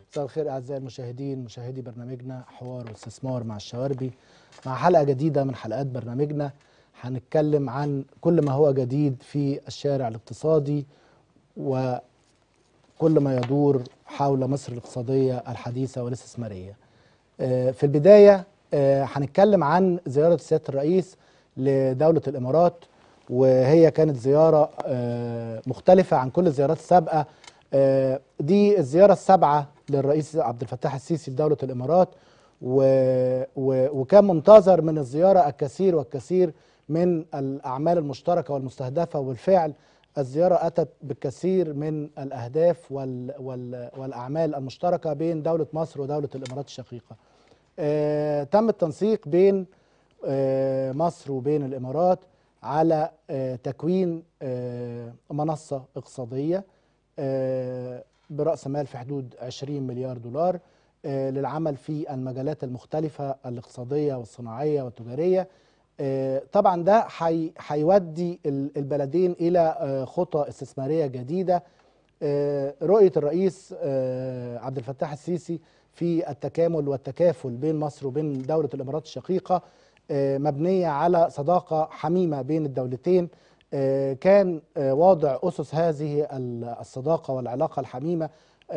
مساء الخير اعزائي المشاهدين مشاهدي برنامجنا حوار واستثمار مع الشواربي مع حلقه جديده من حلقات برنامجنا هنتكلم عن كل ما هو جديد في الشارع الاقتصادي وكل ما يدور حول مصر الاقتصاديه الحديثه والاستثماريه. آه، في البدايه آه، هنتكلم عن زياره سياده الرئيس لدوله الامارات وهي كانت زياره آه، مختلفه عن كل الزيارات السابقه آه، دي الزياره السابعه للرئيس عبد الفتاح السيسي لدوله الامارات و و وكان منتظر من الزياره الكثير والكثير من الاعمال المشتركه والمستهدفه وبالفعل الزياره اتت بالكثير من الاهداف وال وال والاعمال المشتركه بين دوله مصر ودوله الامارات الشقيقه. آه، تم التنسيق بين آه، مصر وبين الامارات على آه، تكوين آه، منصه اقتصاديه آه، براس مال في حدود 20 مليار دولار آه، للعمل في المجالات المختلفه الاقتصاديه والصناعيه والتجاريه آه، طبعا ده حي- هيودي ال- البلدين الى آه، خطى استثماريه جديده آه، رؤيه الرئيس آه، عبد الفتاح السيسي في التكامل والتكافل بين مصر وبين دوله الامارات الشقيقه آه، مبنيه على صداقه حميمه بين الدولتين آه، كان آه، واضع اسس هذه ال- الصداقه والعلاقه الحميمه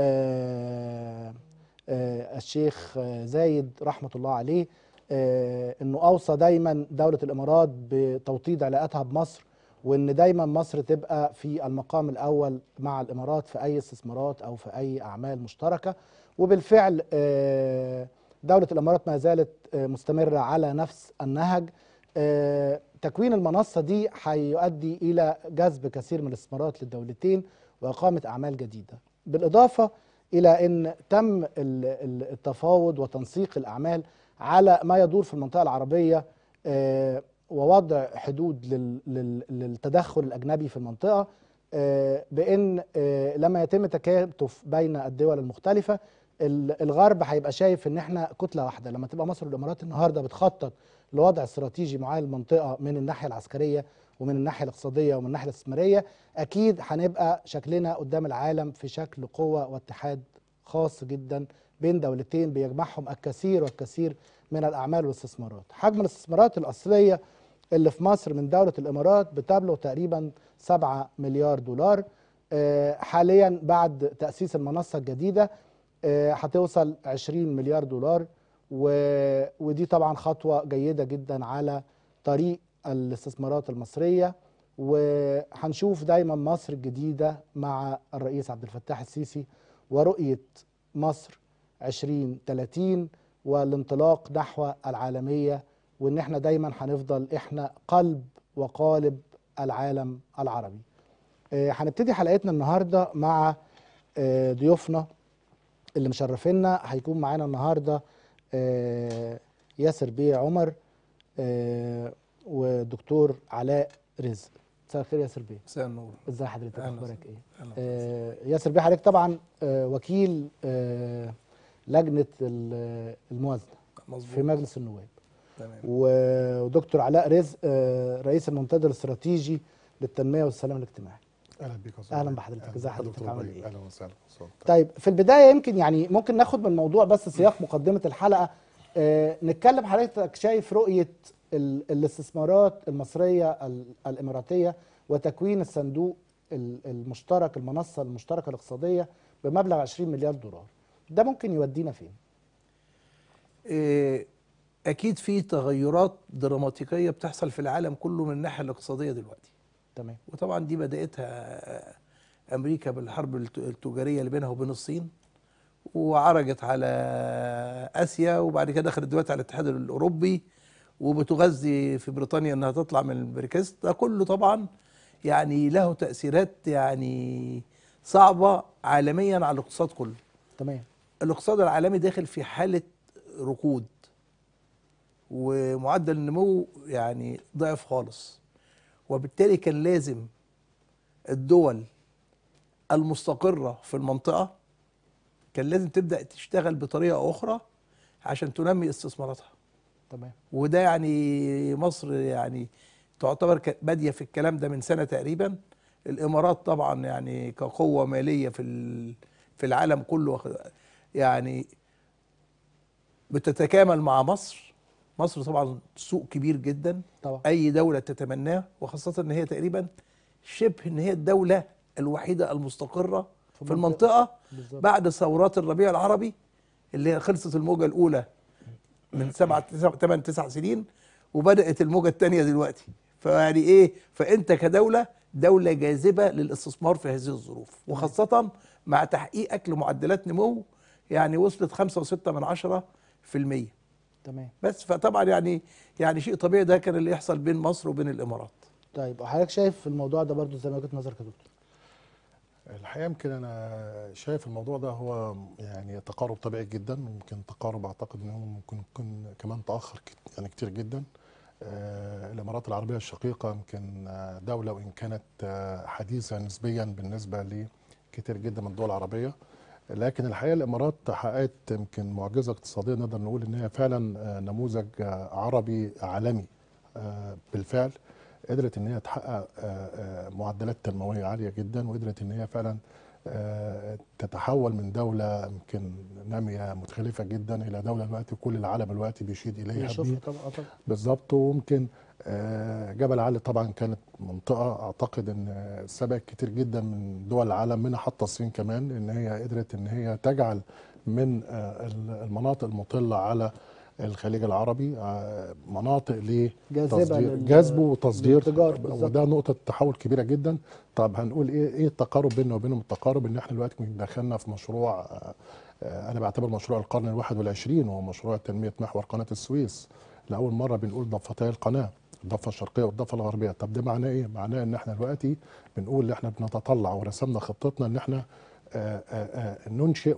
آه، آه، الشيخ آه، زايد رحمه الله عليه آه، انه اوصى دايما دوله الامارات بتوطيد علاقاتها بمصر وان دايما مصر تبقى في المقام الاول مع الامارات في اي استثمارات او في اي اعمال مشتركه وبالفعل آه، دوله الامارات ما زالت آه، مستمره على نفس النهج آه، تكوين المنصه دي هيؤدي الى جذب كثير من الاستثمارات للدولتين واقامه اعمال جديده بالاضافه الى ان تم ال- ال- التفاوض وتنسيق الاعمال على ما يدور في المنطقه العربيه آه، ووضع حدود لل- لل- للتدخل الاجنبي في المنطقه آه، بان آه، لما يتم تكاتف بين الدول المختلفه ال- الغرب هيبقى شايف ان احنا كتله واحده لما تبقى مصر والامارات النهارده بتخطط لوضع استراتيجي معين للمنطقه من الناحيه العسكريه ومن الناحيه الاقتصاديه ومن الناحيه الاستثماريه اكيد هنبقى شكلنا قدام العالم في شكل قوه واتحاد خاص جدا بين دولتين بيجمعهم الكثير والكثير من الاعمال والاستثمارات حجم الاستثمارات الاصليه اللي في مصر من دولة الإمارات بتبلغ تقريبا 7 مليار دولار آه، حاليا بعد تأسيس المنصة الجديدة آه، هتوصل 20 مليار دولار و- ودي طبعا خطوة جيدة جدا على طريق الاستثمارات المصرية وهنشوف دايما مصر الجديدة مع الرئيس عبد الفتاح السيسي ورؤية مصر 2030 والانطلاق نحو العالمية وان احنا دايما هنفضل احنا قلب وقالب العالم العربي آه، هنبتدي حلقتنا النهارده مع آه، ضيوفنا اللي مشرفينا هيكون معانا النهارده آه، ياسر بيه عمر آه، ودكتور علاء رزق مساء الخير ياسر بيه مساء النور ازي حضرتك أهلا اخبارك ايه أهلا آه، ياسر بيه حضرتك طبعا آه، وكيل آه، لجنه ال- الموازنه في مظبوط مجلس النواب تمام و- ودكتور علاء رزق آه، رئيس المنتدى الاستراتيجي للتنميه والسلام الاجتماعي اهلا بك يا أستاذ أهلا إبراهيم. بحضرتك. أهلا إزي بك حضرتك؟ دكتور عامل إبراهيم. إيه؟ اهلا وسهلا وسهلا. طيب في البدايه يمكن يعني ممكن ناخد من الموضوع بس سياق مقدمه الحلقه آه، نتكلم حضرتك شايف رؤيه ال- الاستثمارات المصريه ال- الاماراتيه وتكوين الصندوق ال- المشترك المنصه المشتركه الاقتصاديه بمبلغ 20 مليار دولار ده ممكن يودينا فين إيه، اكيد في تغيرات دراماتيكيه بتحصل في العالم كله من الناحيه الاقتصاديه دلوقتي تمام وطبعا دي بداتها امريكا بالحرب الت- التجاريه اللي بينها وبين الصين وعرجت على اسيا وبعد كده دخلت دلوقتي على الاتحاد الاوروبي وبتغذي في بريطانيا انها تطلع من البريكس ده كله طبعا يعني له تاثيرات يعني صعبه عالميا على الاقتصاد كله تمام الاقتصاد العالمي داخل في حالة ركود ومعدل النمو يعني ضعف خالص وبالتالي كان لازم الدول المستقرة في المنطقة كان لازم تبدأ تشتغل بطريقة أخرى عشان تنمي استثماراتها تمام وده يعني مصر يعني تعتبر ك- باديه في الكلام ده من سنه تقريبا الامارات طبعا يعني كقوه ماليه في ال- في العالم كله واخد- يعني بتتكامل مع مصر مصر طبعا سوق كبير جدا طبعا اي دوله تتمناه وخاصه ان هي تقريبا شبه ان هي الدوله الوحيده المستقره في في المنطقة. المنطقه بالظبط بعد ثورات الربيع العربي اللي هي خلصت الموجه الاولى من سبعة تسع ثمان تسع سنين وبدات الموجه الثانيه دلوقتي فيعني ايه فانت كدوله دوله جاذبه للاستثمار في هذه الظروف وخاصه مع تحقيقك لمعدلات نمو يعني وصلت خمسة وستة من عشرة في المية تمام بس فطبعا يعني يعني شيء طبيعي ده كان اللي يحصل بين مصر وبين الامارات طيب وحضرتك شايف الموضوع ده برضو زي ما وجهه نظرك يا دكتور الحقيقه يمكن انا شايف الموضوع ده هو يعني تقارب طبيعي جدا ممكن تقارب اعتقد ان هو ممكن يكون كمان تاخر كت- يعني كتير جدا آه، الامارات العربيه الشقيقه يمكن آه، دوله وان كانت آه، حديثه نسبيا بالنسبه لكتير جدا من الدول العربيه لكن الحقيقه الامارات حققت يمكن معجزه اقتصاديه نقدر نقول ان هي فعلا آه، نموذج آه، عربي عالمي آه، بالفعل قدرت ان هي تحقق آه، آه، معدلات تنمويه عاليه جدا وقدرت ان هي فعلا آه، تتحول من دوله يمكن ناميه متخلفه جدا الى دوله دلوقتي كل العالم دلوقتي بيشيد اليها بيشوفها بيه. طبعا آه طبعا بالظبط وممكن آه، جبل علي طبعا كانت منطقه اعتقد ان سبقت كتير جدا من دول العالم منها حتى الصين كمان ان هي قدرت ان هي تجعل من آه، المناطق المطله على الخليج العربي آه، مناطق جاذبة لتصدير لل- جذب وتصدير للتجار بالظبط. وده نقطه تحول كبيره جدا طب هنقول ايه ايه التقارب بيننا وبينهم التقارب ان احنا دلوقتي دخلنا في مشروع آه، آه، انا بعتبر مشروع القرن الواحد والعشرين وهو مشروع تنميه محور قناه السويس لاول مره بنقول ضفتي القناه الضفه الشرقيه والضفه الغربيه طب ده معناه ايه معناه ان احنا دلوقتي بنقول ان احنا بنتطلع ورسمنا خطتنا ان احنا آه، آه، آه، ننشئ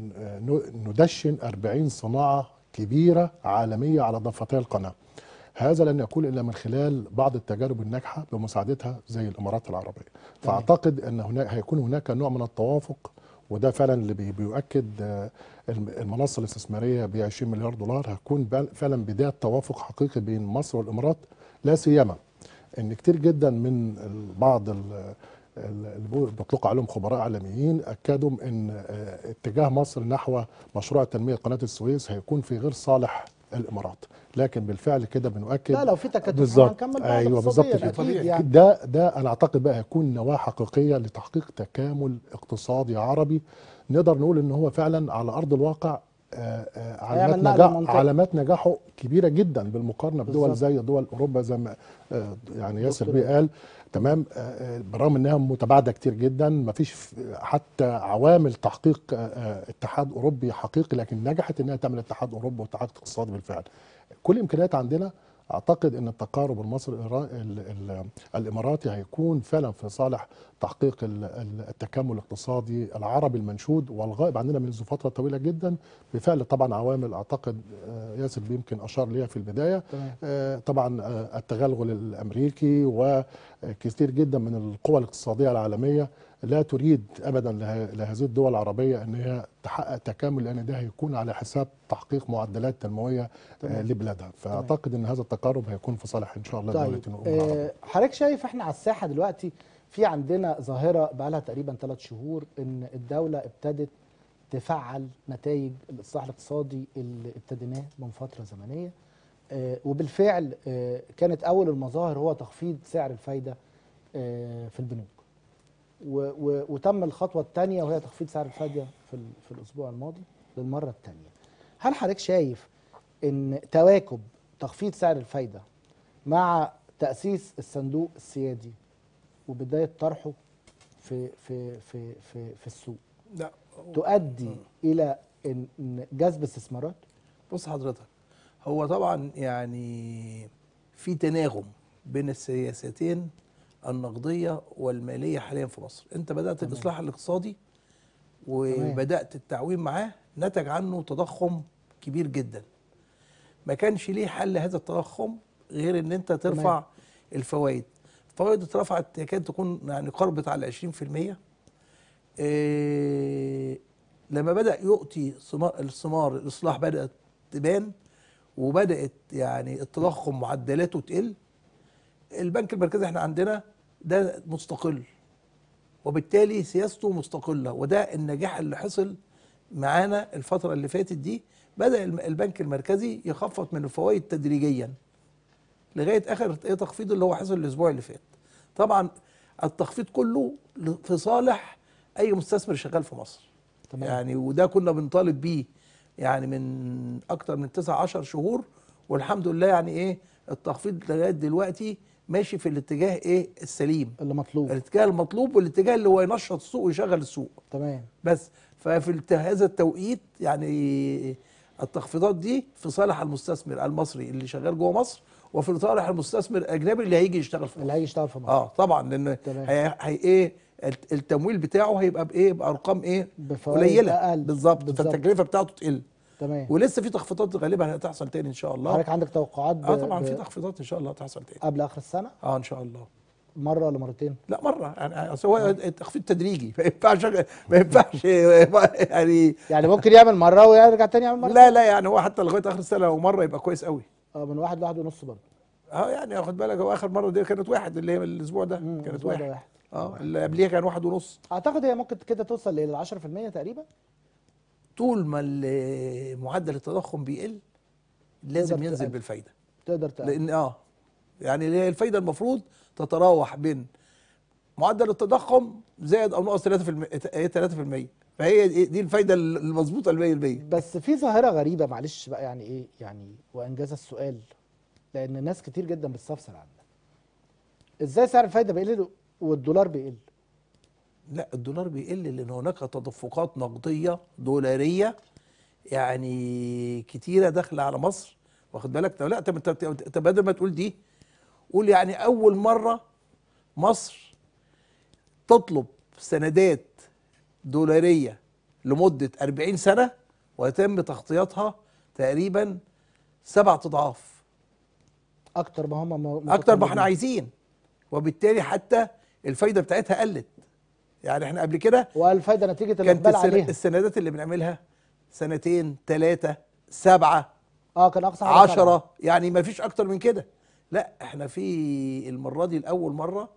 وندشن 40 صناعه كبيره عالميه على ضفتي القناه هذا لن يكون الا من خلال بعض التجارب الناجحه بمساعدتها زي الامارات العربيه فاعتقد ان هناك هيكون هناك نوع من التوافق وده فعلا اللي بي- بيؤكد آه، الم- المنصه الاستثماريه ب 20 مليار دولار هتكون بال- فعلا بدايه توافق حقيقي بين مصر والامارات لا سيما ان كتير جدا من ال- بعض ال- ال- اللي بيقول- بيطلق عليهم خبراء عالميين اكدوا ان آه، اتجاه مصر نحو مشروع تنميه قناه السويس هيكون في غير صالح الامارات لكن بالفعل كده بنؤكد لا لو في تكاتف بالظبط. هنكمل بعض أيوة، اقتصادياً بالظبط كده. أكيد طبيعي. يعني ده ده انا اعتقد بقى هيكون نواه حقيقيه لتحقيق تكامل اقتصادي عربي نقدر نقول ان هو فعلا على ارض الواقع آه، آه، علامات هيعمل نقلة نجاح للمنطقة. علامات نجاحه كبيره جدا بالمقارنه بدول بالظبط. زي دول اوروبا زي ما آه، يعني ياسر دكتور. بيه قال تمام آه، آه، برغم انها متباعده كتير جدا ما فيش حتى عوامل تحقيق آه، آه، اتحاد اوروبي حقيقي لكن نجحت انها تعمل اتحاد اوروبي واتحاد اقتصادي بالفعل كل الامكانيات عندنا اعتقد ان التقارب المصري الإيرا- ال- ال- الاماراتي هيكون فعلا في صالح تحقيق ال- ال- التكامل الاقتصادي العربي المنشود والغائب عندنا منذ فتره طويله جدا بفعل طبعا عوامل اعتقد آه، ياسر بيه يمكن اشار ليها في البدايه تمام. آه، طبعا آه، التغلغل الامريكي وكثير جدا من القوى الاقتصاديه العالميه لا تريد ابدا له- لهذه الدول العربيه ان هي تحقق تكامل لان ده هيكون على حساب تحقيق معدلات تنمويه آه، تمام. لبلادها فاعتقد ان هذا التقارب هيكون في صالح ان شاء الله طيب دوله الامم العربيه آه، حضرتك شايف احنا على الساحه دلوقتي في عندنا ظاهره بقى لها تقريبا ثلاث شهور ان الدوله ابتدت تفعل نتائج الاصلاح الاقتصادي اللي ابتديناه من فتره زمنيه آه، وبالفعل آه، كانت اول المظاهر هو تخفيض سعر الفايده آه، في البنوك و- و- وتم الخطوه الثانيه وهي تخفيض سعر الفايده في ال- في الاسبوع الماضي للمره الثانيه هل حضرتك شايف ان تواكب تخفيض سعر الفايده مع تأسيس الصندوق السيادي وبداية طرحه في في في في في السوق لا تؤدي إلى إن إن جذب استثمارات بص حضرتك هو طبعا يعني في تناغم بين السياستين النقديه والماليه حاليا في مصر انت بدات تمام. الاصلاح الاقتصادي وبدات التعويم معاه نتج عنه تضخم كبير جدا ما كانش ليه حل هذا التضخم غير ان انت ترفع الفوائد الفوائد اترفعت تكاد تكون يعني قربت على 20% إيه لما بدا يؤتي ثمار الثمار الاصلاح بدات تبان وبدات يعني التضخم معدلاته تقل البنك المركزي احنا عندنا ده مستقل وبالتالي سياسته مستقله وده النجاح اللي حصل معانا الفتره اللي فاتت دي بدا الم- البنك المركزي يخفض من الفوائد تدريجيا لغايه اخر ايه تخفيض اللي هو حصل الاسبوع اللي فات طبعا التخفيض كله ل- في صالح اي مستثمر شغال في مصر تمام. يعني وده كنا بنطالب بيه يعني من اكتر من 9 10 شهور والحمد لله يعني ايه التخفيض لغايه دلوقتي ماشي في الاتجاه ايه السليم اللي مطلوب الاتجاه المطلوب والاتجاه اللي هو ينشط السوق ويشغل السوق تمام بس ففي الت- هذا التوقيت يعني التخفيضات دي في صالح المستثمر المصري اللي شغال جوه مصر وفي صالح المستثمر الاجنبي اللي هيجي يشتغل في اللي مصر هيجي يشتغل في مصر اه طبعا لان تمام. هي, هي ايه الت- التمويل بتاعه هيبقى بايه بارقام ايه بفوائد قليله أقل. بالظبط بالظبط. فالتكلفه بتاعته تقل تمام ولسه في تخفيضات غالبا هتحصل تاني ان شاء الله حضرتك عندك توقعات ب... اه طبعا ب... في تخفيضات ان شاء الله هتحصل تاني قبل اخر السنه اه ان شاء الله مره ولا مرتين لا مره يعني أصل هو التخفيض تدريجي ما ينفعش ما ينفعش يعني يعني ممكن يعمل مره ويرجع تاني يعمل مره لا لا يعني هو حتى لغايه اخر السنه لو مره يبقى كويس قوي اه من واحد لواحد ونص برضه اه يعني خد بالك هو اخر مره دي كانت واحد اللي هي الاسبوع ده مم، كانت الأسبوع ده واحد واحد. اه اللي قبليها كان واحد ونص اعتقد هي ممكن كده توصل لل 10% تقريبا طول ما ال- معدل التضخم بيقل لازم تقدر ينزل تقلل. بالفايده تقدر تقلل لان اه يعني اللي هي الفايده المفروض تتراوح بين معدل التضخم زائد او ناقص 3% هي 3% فهي دي دي الفايده المظبوطه ال 100% بس في ظاهره غريبه معلش بقى يعني ايه يعني وانجاز السؤال لان ناس كتير جدا بتستفسر عنها ازاي سعر الفايده بيقل والدولار بيقل لا الدولار بيقل لان هناك تدفقات نقديه دولاريه يعني كتيره داخله على مصر واخد بالك طب لا طب انت انت بدل ما تقول دي قول يعني اول مره مصر تطلب سندات دولاريه لمده 40 سنه ويتم تغطيتها تقريبا سبع اضعاف اكتر ما هم م- اكتر ما احنا متطلبين. عايزين وبالتالي حتى الفايده بتاعتها قلت يعني احنا قبل كده والفايده نتيجه كانت الاقبال السن- عليها السندات اللي بنعملها سنتين ثلاثة سبعة اه كان اقصى حاجه سبعة. عشرة يعني ما فيش أكتر من كده لا احنا في المرة دي لأول مرة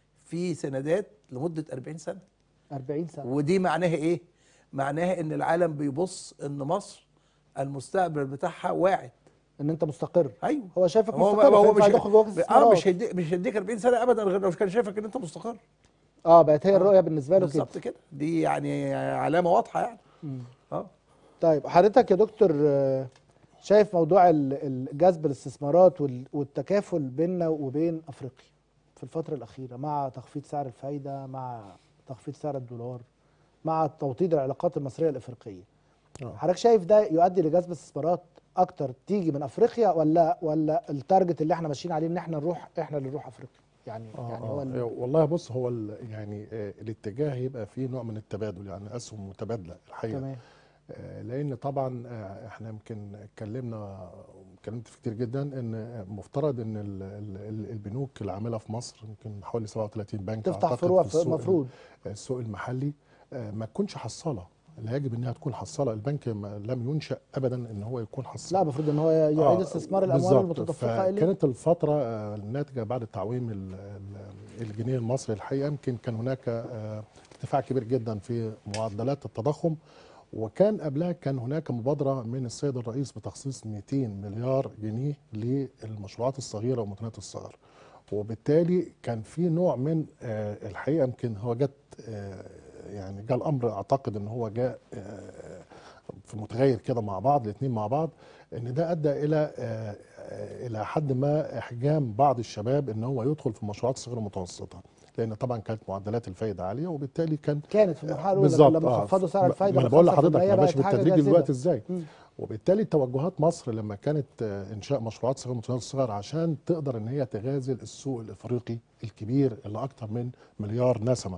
في سندات لمدة 40 سنة 40 سنه ودي معناها إيه؟ معناها إن العالم بيبص إن مصر المستقبل بتاعها واعد ان انت مستقر ايوه هو شايفك هو مستقر هو فينفع مش يدخل جوه اه الاستثمارات. مش هيديك مش هيديك 40 سنة أبدا غير لو كان شايفك إن أنت مستقر اه بقت هي الرؤيه بالنسبه له كده بالظبط كده دي يعني علامة واضحة يعني اه طيب حضرتك يا دكتور آه، شايف موضوع ال- ال- جذب الاستثمارات وال- والتكافل بيننا وبين افريقيا في الفتره الاخيره مع تخفيض سعر الفايده مع تخفيض سعر الدولار مع توطيد العلاقات المصريه الافريقيه آه. حضرتك شايف ده يؤدي لجذب استثمارات اكتر تيجي من افريقيا ولا ولا التارجت اللي احنا ماشيين عليه ان احنا نروح احنا اللي نروح افريقيا يعني آه يعني آه هو ال- والله بص هو ال- يعني آه الاتجاه يبقى فيه نوع من التبادل يعني اسهم متبادله الحقيقه تمام آه، لان طبعا آه، احنا يمكن اتكلمنا اتكلمت فيه كتير جدا ان مفترض ان ال- ال- ال- البنوك العامله في مصر يمكن حوالي 37 بنك تفتح أعتقد فروع في في- السوق ال- المفروض السوق المحلي آه، ما تكونش حصاله لا يجب انها تكون حصاله البنك ما- لم ينشا ابدا ان هو يكون حصاله لا المفروض ان هو يعيد آه، استثمار الاموال بالظبط. المتدفقه اليه فكانت الفتره آه، الناتجه بعد تعويم ال- ال- الجنيه المصري الحقيقه يمكن كان هناك آه، ارتفاع كبير جدا في معدلات التضخم وكان قبلها كان هناك مبادره من السيد الرئيس بتخصيص 200 مليار جنيه للمشروعات الصغيره ومتناهيه الصغر وبالتالي كان في نوع من آه، الحقيقه يمكن هو جت آه، يعني جاء الامر اعتقد ان هو جاء آه، في متغير كده مع بعض الاثنين مع بعض ان ده ادى الى آه، آه، الى حد ما احجام بعض الشباب ان هو يدخل في مشروعات صغيره ومتوسطه لان طبعا كانت معدلات الفايده عاليه وبالتالي كان كانت في المرحله الاولى بالظبط لما آه. خفضوا سعر ما- الفايده ما انا ل بقول 5% لحضرتك ما ماشي بقت حاجة بالتدريج جاذبة. دلوقتي ازاي مم. وبالتالي توجهات مصر لما كانت آه، انشاء مشروعات صغيره ومتناهيه الصغر عشان تقدر ان هي تغازل السوق الافريقي الكبير اللي اكثر من مليار نسمه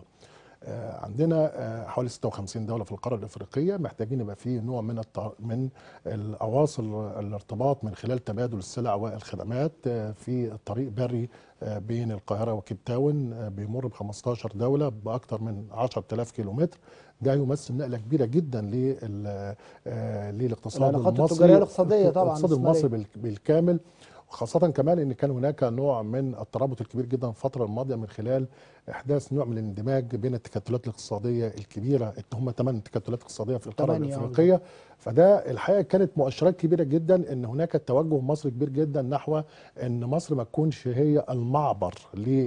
آه، عندنا آه، حوالي 56 دوله في القاره الافريقيه محتاجين يبقى فيه نوع من الت... من الاواصل الارتباط من خلال تبادل السلع والخدمات آه، في الطريق بري آه، بين القاهره وكيب تاون آه، بيمر ب 15 دوله باكثر من 10000 كيلومتر ده يمثل نقله كبيره جدا لل آه، للاقتصاد العلاقات المصري التجارية الاقتصادية طبعاً الاقتصاد الاستثمارية. المصري بالك- بالكامل خاصة كمان ان كان هناك نوع من الترابط الكبير جدا في الفترة الماضية من خلال احداث نوع من الاندماج بين التكتلات الاقتصادية الكبيرة هم ثمان تكتلات اقتصادية في القارة تمانية الافريقية فده الحقيقة كانت مؤشرات كبيرة جدا ان هناك توجه مصري كبير جدا نحو ان مصر ما تكونش هي المعبر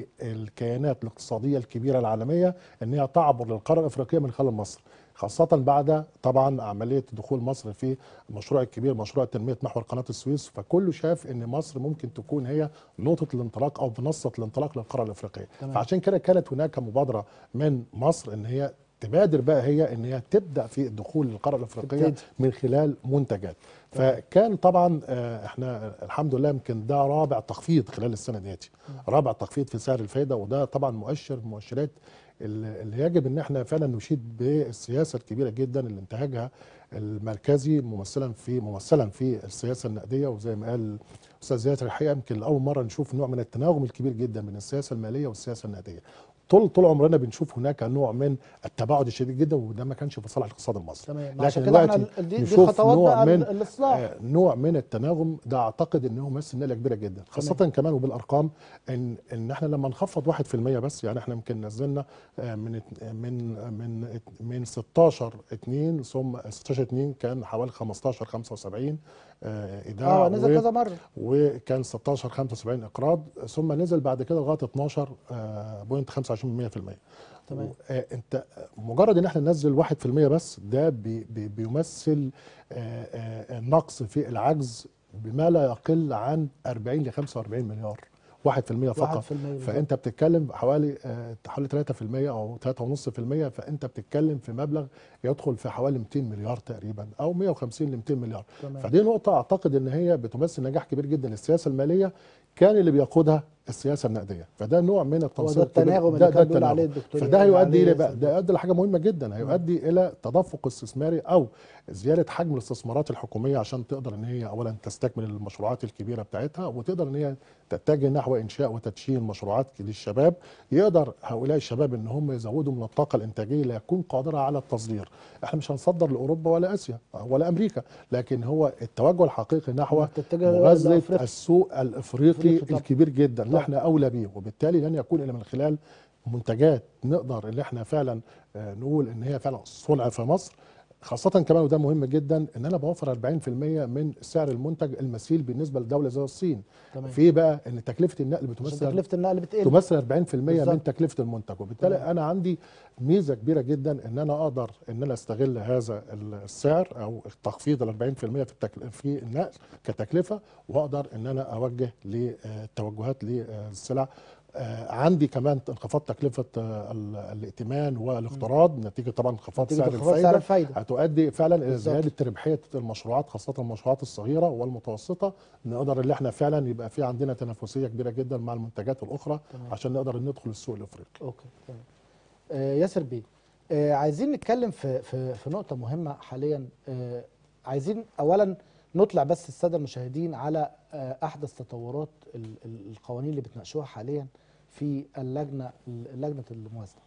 للكيانات الاقتصادية الكبيرة العالمية ان هي تعبر للقارة الافريقية من خلال مصر خاصة بعد طبعا عملية دخول مصر في المشروع الكبير مشروع تنمية محور قناة السويس فكله شاف ان مصر ممكن تكون هي نقطة الانطلاق او منصة الانطلاق للقارة الافريقية تمام. فعشان كده كانت هناك مبادرة من مصر ان هي تبادر بقى هي ان هي تبدا في الدخول للقاره الافريقيه تبتدي. من خلال منتجات فكان طبعا آه، احنا الحمد لله يمكن ده رابع تخفيض خلال السنه دياتي رابع تخفيض في سعر الفايده وده طبعا مؤشر من المؤشرات اللي اللي يجب ان احنا فعلا نشيد بالسياسه الكبيره جدا اللي انتهجها المركزي ممثلا في ممثلا في السياسه النقديه وزي ما قال الاستاذ ياسر الحقيقه يمكن لاول مره نشوف نوع من التناغم الكبير جدا بين السياسه الماليه والسياسه النقديه طول طول عمرنا بنشوف هناك نوع من التباعد الشديد جدا وده ما كانش في صالح الاقتصاد المصري تمام لكن عشان كده احنا دلوقتي ال- دي, دي نشوف خطوات نوع بقى من ال- الاصلاح آه، نوع من التناغم ده اعتقد انه يمثل نقله كبيره جدا خاصه كمان وبالارقام ان ان احنا لما نخفض 1% بس يعني احنا يمكن نزلنا آه، من ات- من من من 16 2 ثم 16 2 كان حوالي 15 75 آه، ايداع اه نزل و- كذا مره وكان 16 75 اقراض ثم نزل بعد كده لغايه 12 آه، بوينت 25% تمام. آه، انت مجرد ان احنا ننزل 1% بس ده بي بي بيمثل آه، آه، نقص في العجز بما لا يقل عن 40 ل 45 مليار 1% فقط 1% بالظبط. فانت بتتكلم حوالي آه، حوالي 3% او 3.5% فانت بتتكلم في مبلغ يدخل في حوالي 200 مليار تقريبا او 150 ل 200 مليار تمام. فدي نقطة أعتقد إن هي بتمثل نجاح كبير جدا للسياسة المالية كان اللي بيقودها السياسة النقدية فده نوع من التنسيق ده التناغم اللي كان بيقول عليه الدكتور فده يعني هيؤدي عليه إلى بقى ياسر. ده يؤدي لحاجة مهمة جدا هيؤدي إلى تدفق استثماري أو زيادة حجم الاستثمارات الحكومية عشان تقدر إن هي أولا تستكمل المشروعات الكبيرة بتاعتها وتقدر إن هي تتجه نحو إنشاء وتدشين مشروعات للشباب يقدر هؤلاء الشباب إن هم يزودوا من الطاقة الإنتاجية ليكون قادرة على التصدير احنا مش هنصدر لأوروبا ولا آسيا ولا أمريكا لكن هو التوجه الحقيقي نحو إنك تتجه مغازلة لأفريقيا. السوق الافريقي أفريقي طبعا. الكبير جدا اللي طبعا. احنا اولى بيه وبالتالي لن يكون الا من خلال منتجات نقدر اللي احنا فعلا آه، نقول ان هي فعلا صنع في مصر خاصة كمان وده مهم جدا ان انا بوفر 40% من سعر المنتج المثيل بالنسبة لدولة زي الصين. تمام. في بقى ان تكلفة النقل عشان بتمثل تكلفه النقل بتقل تمثل 40% من بالظبط. تكلفه المنتج وبالتالي تمام. انا عندي ميزه كبيره جدا ان انا اقدر ان انا استغل هذا السعر او التخفيض ال 40% في التكل... في النقل كتكلفه واقدر ان انا اوجه للتوجهات للسلع آه، عندي كمان انخفاض تكلفه آه، ال- الائتمان والاقتراض نتيجه طبعا انخفاض نتيجة سعر انخفاض سعر الفايده الفايدة. هتؤدي فعلا الى بالظبط. زياده ربحيه المشروعات خاصه المشروعات الصغيره والمتوسطه نقدر ان احنا فعلا يبقى في عندنا تنافسيه كبيره جدا مع المنتجات الاخرى تمام. عشان نقدر ندخل السوق الافريقي اوكي تمام آه ياسر بيه آه عايزين نتكلم في في في نقطه مهمه حاليا آه عايزين اولا نطلع بس الساده المشاهدين على آه احدث تطورات ال- ال- القوانين اللي بتناقشوها حاليا في اللجنه لجنه الموازنه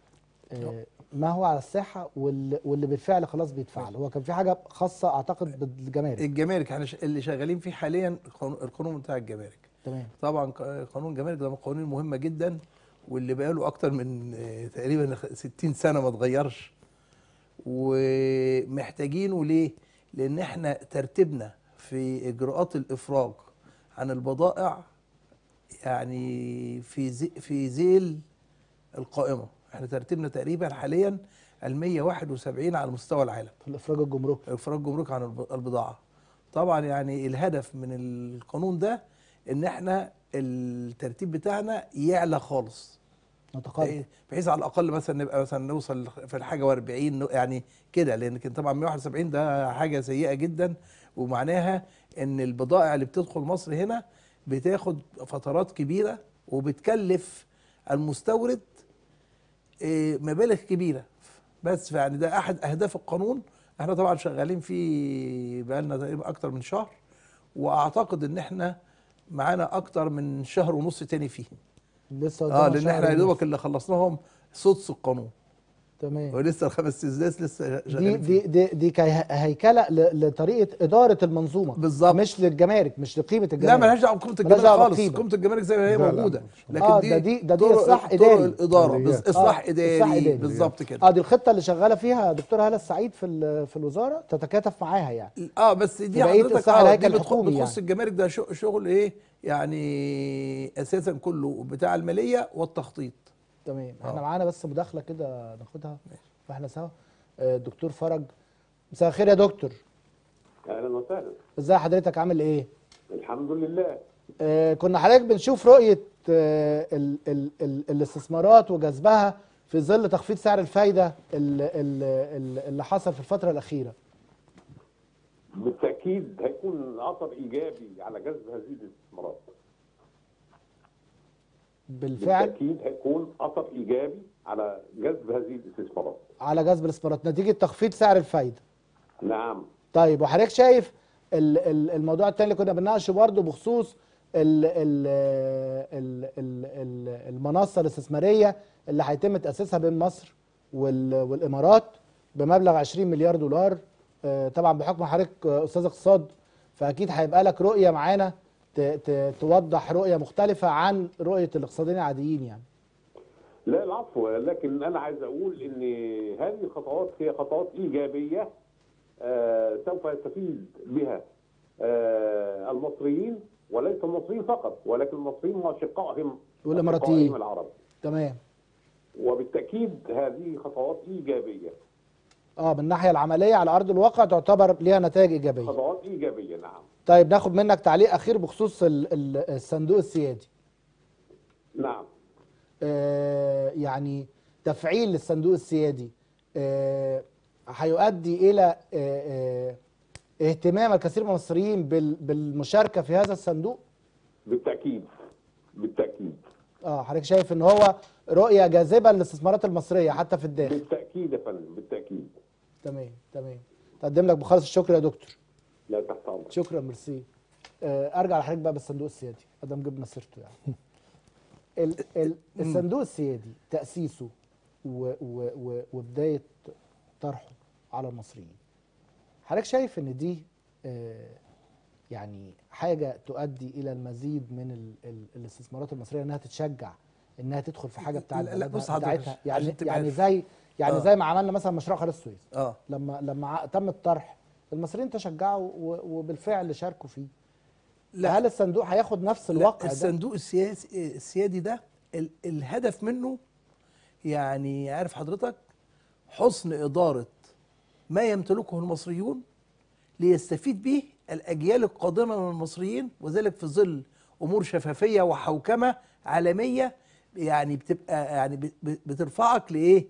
آه ما هو على الساحه واللي, واللي بالفعل خلاص بيتفعل هو كان في حاجه خاصه اعتقد بالجمارك الجمارك احنا ش- اللي شغالين فيه حاليا قانون- القانون بتاع الجمارك تمام طبعا ق- قانون الجمارك ده من القوانين المهمه جدا واللي بقاله اكتر من آه، تقريبا خ- 60 سنه ما اتغيرش ومحتاجينه ليه لان احنا ترتيبنا في اجراءات الافراج عن البضائع يعني في زي في ذيل القائمه احنا ترتيبنا تقريبا حاليا ال 171 على مستوى العالم في الافراج الجمركي افراج جمرك عن الب- البضاعه طبعا يعني الهدف من القانون ده ان احنا الترتيب بتاعنا يعلى خالص نتقدم بحيث على الاقل مثلا نبقى مثلا نوصل في الحاجه و40 يعني كده لان كان طبعا 171 ده حاجه سيئه جدا ومعناها ان البضائع اللي بتدخل مصر هنا بتاخد فترات كبيره وبتكلف المستورد إيه، مبالغ كبيره بس يعني ده احد اهداف القانون احنا طبعا شغالين فيه بقالنا تقريبا اكتر من شهر واعتقد ان احنا معانا اكتر من شهر ونص تاني فيه لسه اه قدامنا لان شهر احنا يا ونص. دوبك اللي خلصناهم سدس القانون تمام ولسه الخمس سداس لسه دي شغالين دي فيه. دي دي كهي- هيكله ل- لطريقه اداره المنظومه بالظبط. مش للجمارك مش لقيمه لا الجمارك ملهاش دعوه بقيمه ملهاش الجمارك دعوة خالص بالقيمة. قيمه الجمارك زي ما هي لا، لا، موجوده مش- لكن آه، دي ده دي- ده دي طرق- إصلاح طرق إداري. الاداره آليات. بس اصلاح آه، اداري إصلاح إداري. بالظبط كده اه دي الخطه اللي شغاله فيها دكتور هاله السعيد في ال- في الوزاره تتكاتف معاها يعني اه بس دي في بقية حضرتك إصلاح اه الهيكل دي بتخ- الحكومي بتخص يعني. الجمارك ده شغ- شغل ايه يعني اساسا كله بتاع الماليه والتخطيط تمام آه. احنا معانا بس مداخله كده ناخدها واحنا سوا آه، دكتور فرج مساء الخير يا دكتور اهلا وسهلا ازي حضرتك عامل ايه الحمد لله آه، كنا حضرتك بنشوف رؤيه آه، ال ال ال الاستثمارات وجذبها في ظل تخفيض سعر الفايده ال- ال- ال- اللي حصل في الفتره الاخيره بالتاكيد هيكون اثر ايجابي على جذب هذه الاستثمارات بالفعل بالتاكيد هيكون اثر ايجابي على جذب هذه الاستثمارات على جذب الاستثمارات نتيجه تخفيض سعر الفايده نعم طيب وحضرتك شايف ال- ال- الموضوع التاني اللي كنا بنناقشه برضه بخصوص ال ال ال ال ال المنصه الاستثماريه اللي هيتم تاسيسها بين مصر وال- والامارات بمبلغ 20 مليار دولار آه، طبعا بحكم حضرتك آه، استاذ اقتصاد فاكيد هيبقى لك رؤيه معانا ت- ت- توضح رؤيه مختلفه عن رؤيه الاقتصاديين العاديين يعني لا العفو لكن انا عايز اقول ان هذه الخطوات هي خطوات ايجابيه آه سوف يستفيد بها آه المصريين وليس المصريين فقط ولكن المصريين واشقائهم والإماراتيين. أشقائهم العرب تمام وبالتاكيد هذه خطوات ايجابيه اه من الناحيه العمليه على ارض الواقع تعتبر ليها نتائج ايجابيه خطوات ايجابيه نعم طيب ناخد منك تعليق اخير بخصوص ال- ال- الصندوق السيادي نعم آه يعني تفعيل الصندوق السيادي آه هيؤدي الى آه آه اهتمام الكثير من المصريين بال- بالمشاركه في هذا الصندوق بالتاكيد بالتاكيد اه حضرتك شايف ان هو رؤيه جاذبه للاستثمارات المصريه حتى في الداخل بالتاكيد يا فندم بالتاكيد تمام تمام تقدم لك بخالص الشكر يا دكتور لا تحت امرك شكرا ميرسي آه، ارجع لحضرتك بقى بالصندوق السيادي ادام جبنا سيرته يعني ال ال الصندوق السيادي تاسيسه و و و وبدايه طرحه على المصريين حضرتك شايف ان دي آه، يعني حاجه تؤدي الى المزيد من ال ال الاستثمارات المصريه انها تتشجع انها تدخل في حاجه بتاعت لا، لا، بلدها بص حضرتك، بتاعتها عشان يعني تبقى يعني عارف. زي يعني آه. زي ما عملنا مثلا مشروع قناه السويس اه لما لما ع- تم الطرح المصريين تشجعوا و- وبالفعل شاركوا فيه لا. هل الصندوق هياخد نفس لا الواقع ده الصندوق السياسي السيادي ده ال الهدف منه يعني عارف حضرتك حسن إدارة ما يمتلكه المصريون ليستفيد به الأجيال القادمة من المصريين وذلك في ظل أمور شفافية وحوكمة عالمية يعني بتبقى يعني ب- ب- بترفعك لإيه؟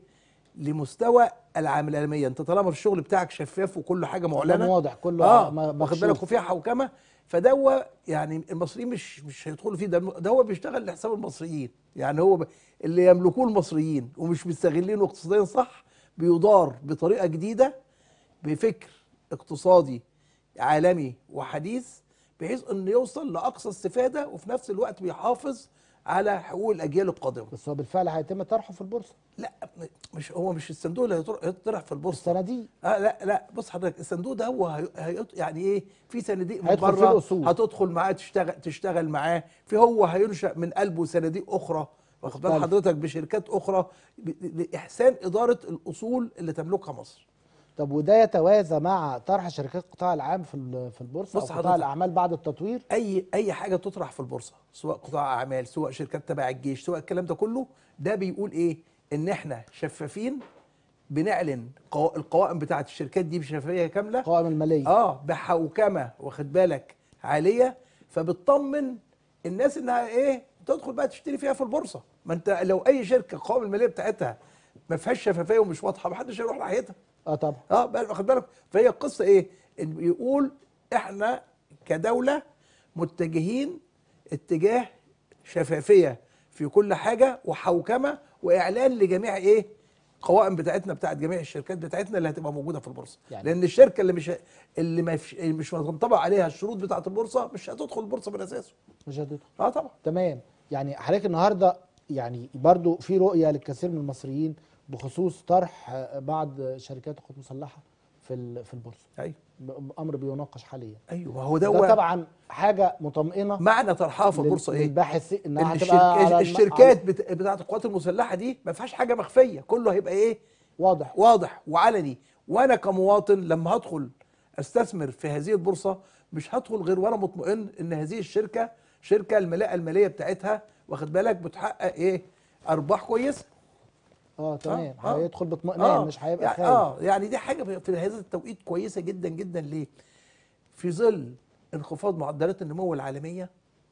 لمستوى العام العالمية أنت طالما في الشغل بتاعك شفاف وكل حاجة معلنة واضح كله اه م- واخد مكشوف. بالك وفيها حوكمه فدوا يعني المصريين مش مش هيدخلوا فيه ده ده هو بيشتغل لحساب المصريين يعني هو ب- اللي يملكوه المصريين ومش مستغلينه اقتصاديا صح بيدار بطريقه جديده بفكر اقتصادي عالمي وحديث بحيث انه يوصل لاقصى استفاده وفي نفس الوقت بيحافظ على حقوق الاجيال القادمه بس هو بالفعل هيتم طرحه في البورصه لا مش هو مش الصندوق اللي هيطرح- هيطرح في البورصه الصناديق اه لا لا بص حضرتك الصندوق ده هو هي هي يعني ايه في صناديق من هيدخل فيه بره الأصول. هتدخل معاه تشتغل تشتغل معاه في هو هينشا من قلبه صناديق اخرى واخد بال مختلف. حضرتك بشركات اخرى ب- لاحسان اداره الاصول اللي تملكها مصر طب وده يتوازى مع طرح شركات القطاع العام في ال- في البورصه او بص قطاع حضرتك. الاعمال بعد التطوير اي اي حاجه تطرح في البورصه سواء قطاع اعمال سواء شركات تبع الجيش سواء الكلام ده كله ده بيقول ايه ان احنا شفافين بنعلن قوا- القوائم بتاعه الشركات دي بشفافيه كامله القوائم الماليه اه بحوكمه واخد بالك عاليه فبتطمن الناس انها ايه تدخل بقى تشتري فيها في البورصه ما انت لو اي شركه القوائم الماليه بتاعتها ما فيهاش شفافيه ومش واضحه ما حدش هيروح ناحيتها اه طبعا اه بقى واخد بالك فهي القصه ايه ان بيقول احنا كدوله متجهين اتجاه شفافيه في كل حاجه وحوكمه واعلان لجميع ايه القوائم بتاعتنا بتاعت جميع الشركات بتاعتنا اللي هتبقى موجوده في البورصه يعني- يعني لان الشركه اللي مش اللي ما فيش اللي مش هتنطبق عليها الشروط بتاعت البورصه مش هتدخل البورصه من اساسه مش هتدخل اه طبعا تمام يعني حضرتك النهارده يعني برضو في رؤيه للكثير من المصريين بخصوص طرح آه، بعض شركات القوات المسلحه في ال- في البورصه ايوه ب- امر بيناقش حاليا ايوه ما هو ده ده طبعا حاجه مطمئنه معنى طرحها في البورصه ايه؟ للباحثين انها الشرك... هتبقى على الم- الشركات بت... بتاعت القوات المسلحه دي ما فيهاش حاجه مخفيه كله هيبقى ايه؟ واضح واضح وعلني وانا كمواطن لما هدخل استثمر في هذه البورصه مش هدخل غير وانا مطمئن ان هذه الشركه شركه الملاءه الماليه بتاعتها واخد بالك بتحقق ايه؟ ارباح كويسه اه تمام آه. هيدخل باطمئنان مش هيبقى يعني خايف اه يعني دي حاجه في- في هذا التوقيت كويسه جدا جدا ليه؟ في ظل انخفاض معدلات النمو العالميه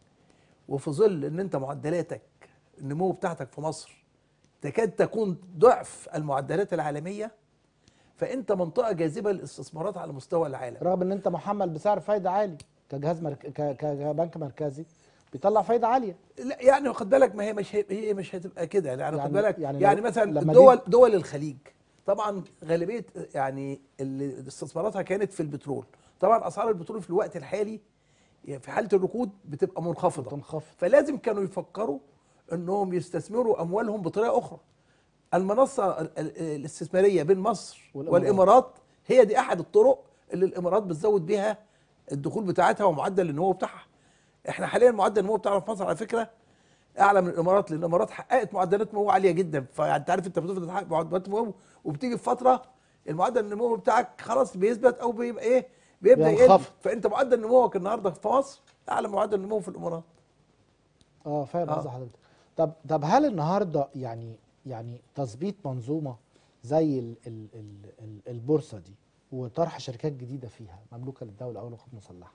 وفي ظل ان انت معدلاتك النمو بتاعتك في مصر تكاد تكون ضعف المعدلات العالميه فانت منطقه جاذبه للاستثمارات على مستوى العالم رغم ان انت محمل بسعر فايده عالي كجهاز مرك... ك... ك- كبنك مركزي بيطلع فايده عاليه لا يعني واخد بالك ما هي مش هي, هي مش هتبقى كده يعني واخد يعني- بالك يعني يعني, لو- مثلا لما الدول دول الخليج طبعا غالبيه يعني اللي استثماراتها كانت في البترول طبعا اسعار البترول في الوقت الحالي في حاله الركود بتبقى منخفضه بتنخفض. فلازم كانوا يفكروا انهم يستثمروا اموالهم بطريقه اخرى المنصه ال- ال- الاستثماريه بين مصر والإمارات. والامارات هي دي احد الطرق اللي الامارات بتزود بيها الدخول بتاعتها ومعدل النمو بتاعها احنا حاليا معدل النمو بتاعنا في مصر على فكره اعلى من الامارات لان الامارات حققت معدلات نمو عاليه جدا فانت عارف انت بتفضل تحقق معدلات نمو وبتيجي في فتره المعدل النمو بتاعك خلاص بيثبت او بيبقى ايه بيبدا يقل بينخفض. فانت معدل نموك النهارده في مصر اعلى من معدل النمو في الامارات اه فاهم آه. قصد حضرتك طب طب هل النهارده يعني يعني تظبيط منظومه زي ال ال ال ال البورصه دي وطرح شركات جديده فيها مملوكه للدوله او القوات المسلحه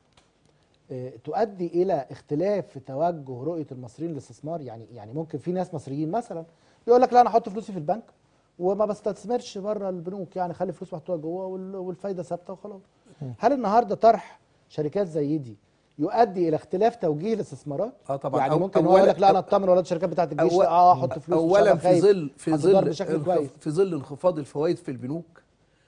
آه، تؤدي الى اختلاف في توجه رؤيه المصريين للاستثمار يعني يعني ممكن في ناس مصريين مثلا يقول لك لا انا احط فلوسي في البنك وما بستثمرش بره البنوك يعني خلي فلوس محطوطه جوه وال- والفايده ثابته وخلاص هل النهارده طرح شركات زي دي يؤدي الى اختلاف توجيه الاستثمارات اه طبعا يعني أو- ممكن هو يقول لك لا انا أو- اطمن ولا الشركات بتاعت الجيش أول- لا اه احط فلوس مش اولا هبقى في خايف. ظل في هتدار ظل بشكل انخف- كويس في ظل انخفاض الفوائد في البنوك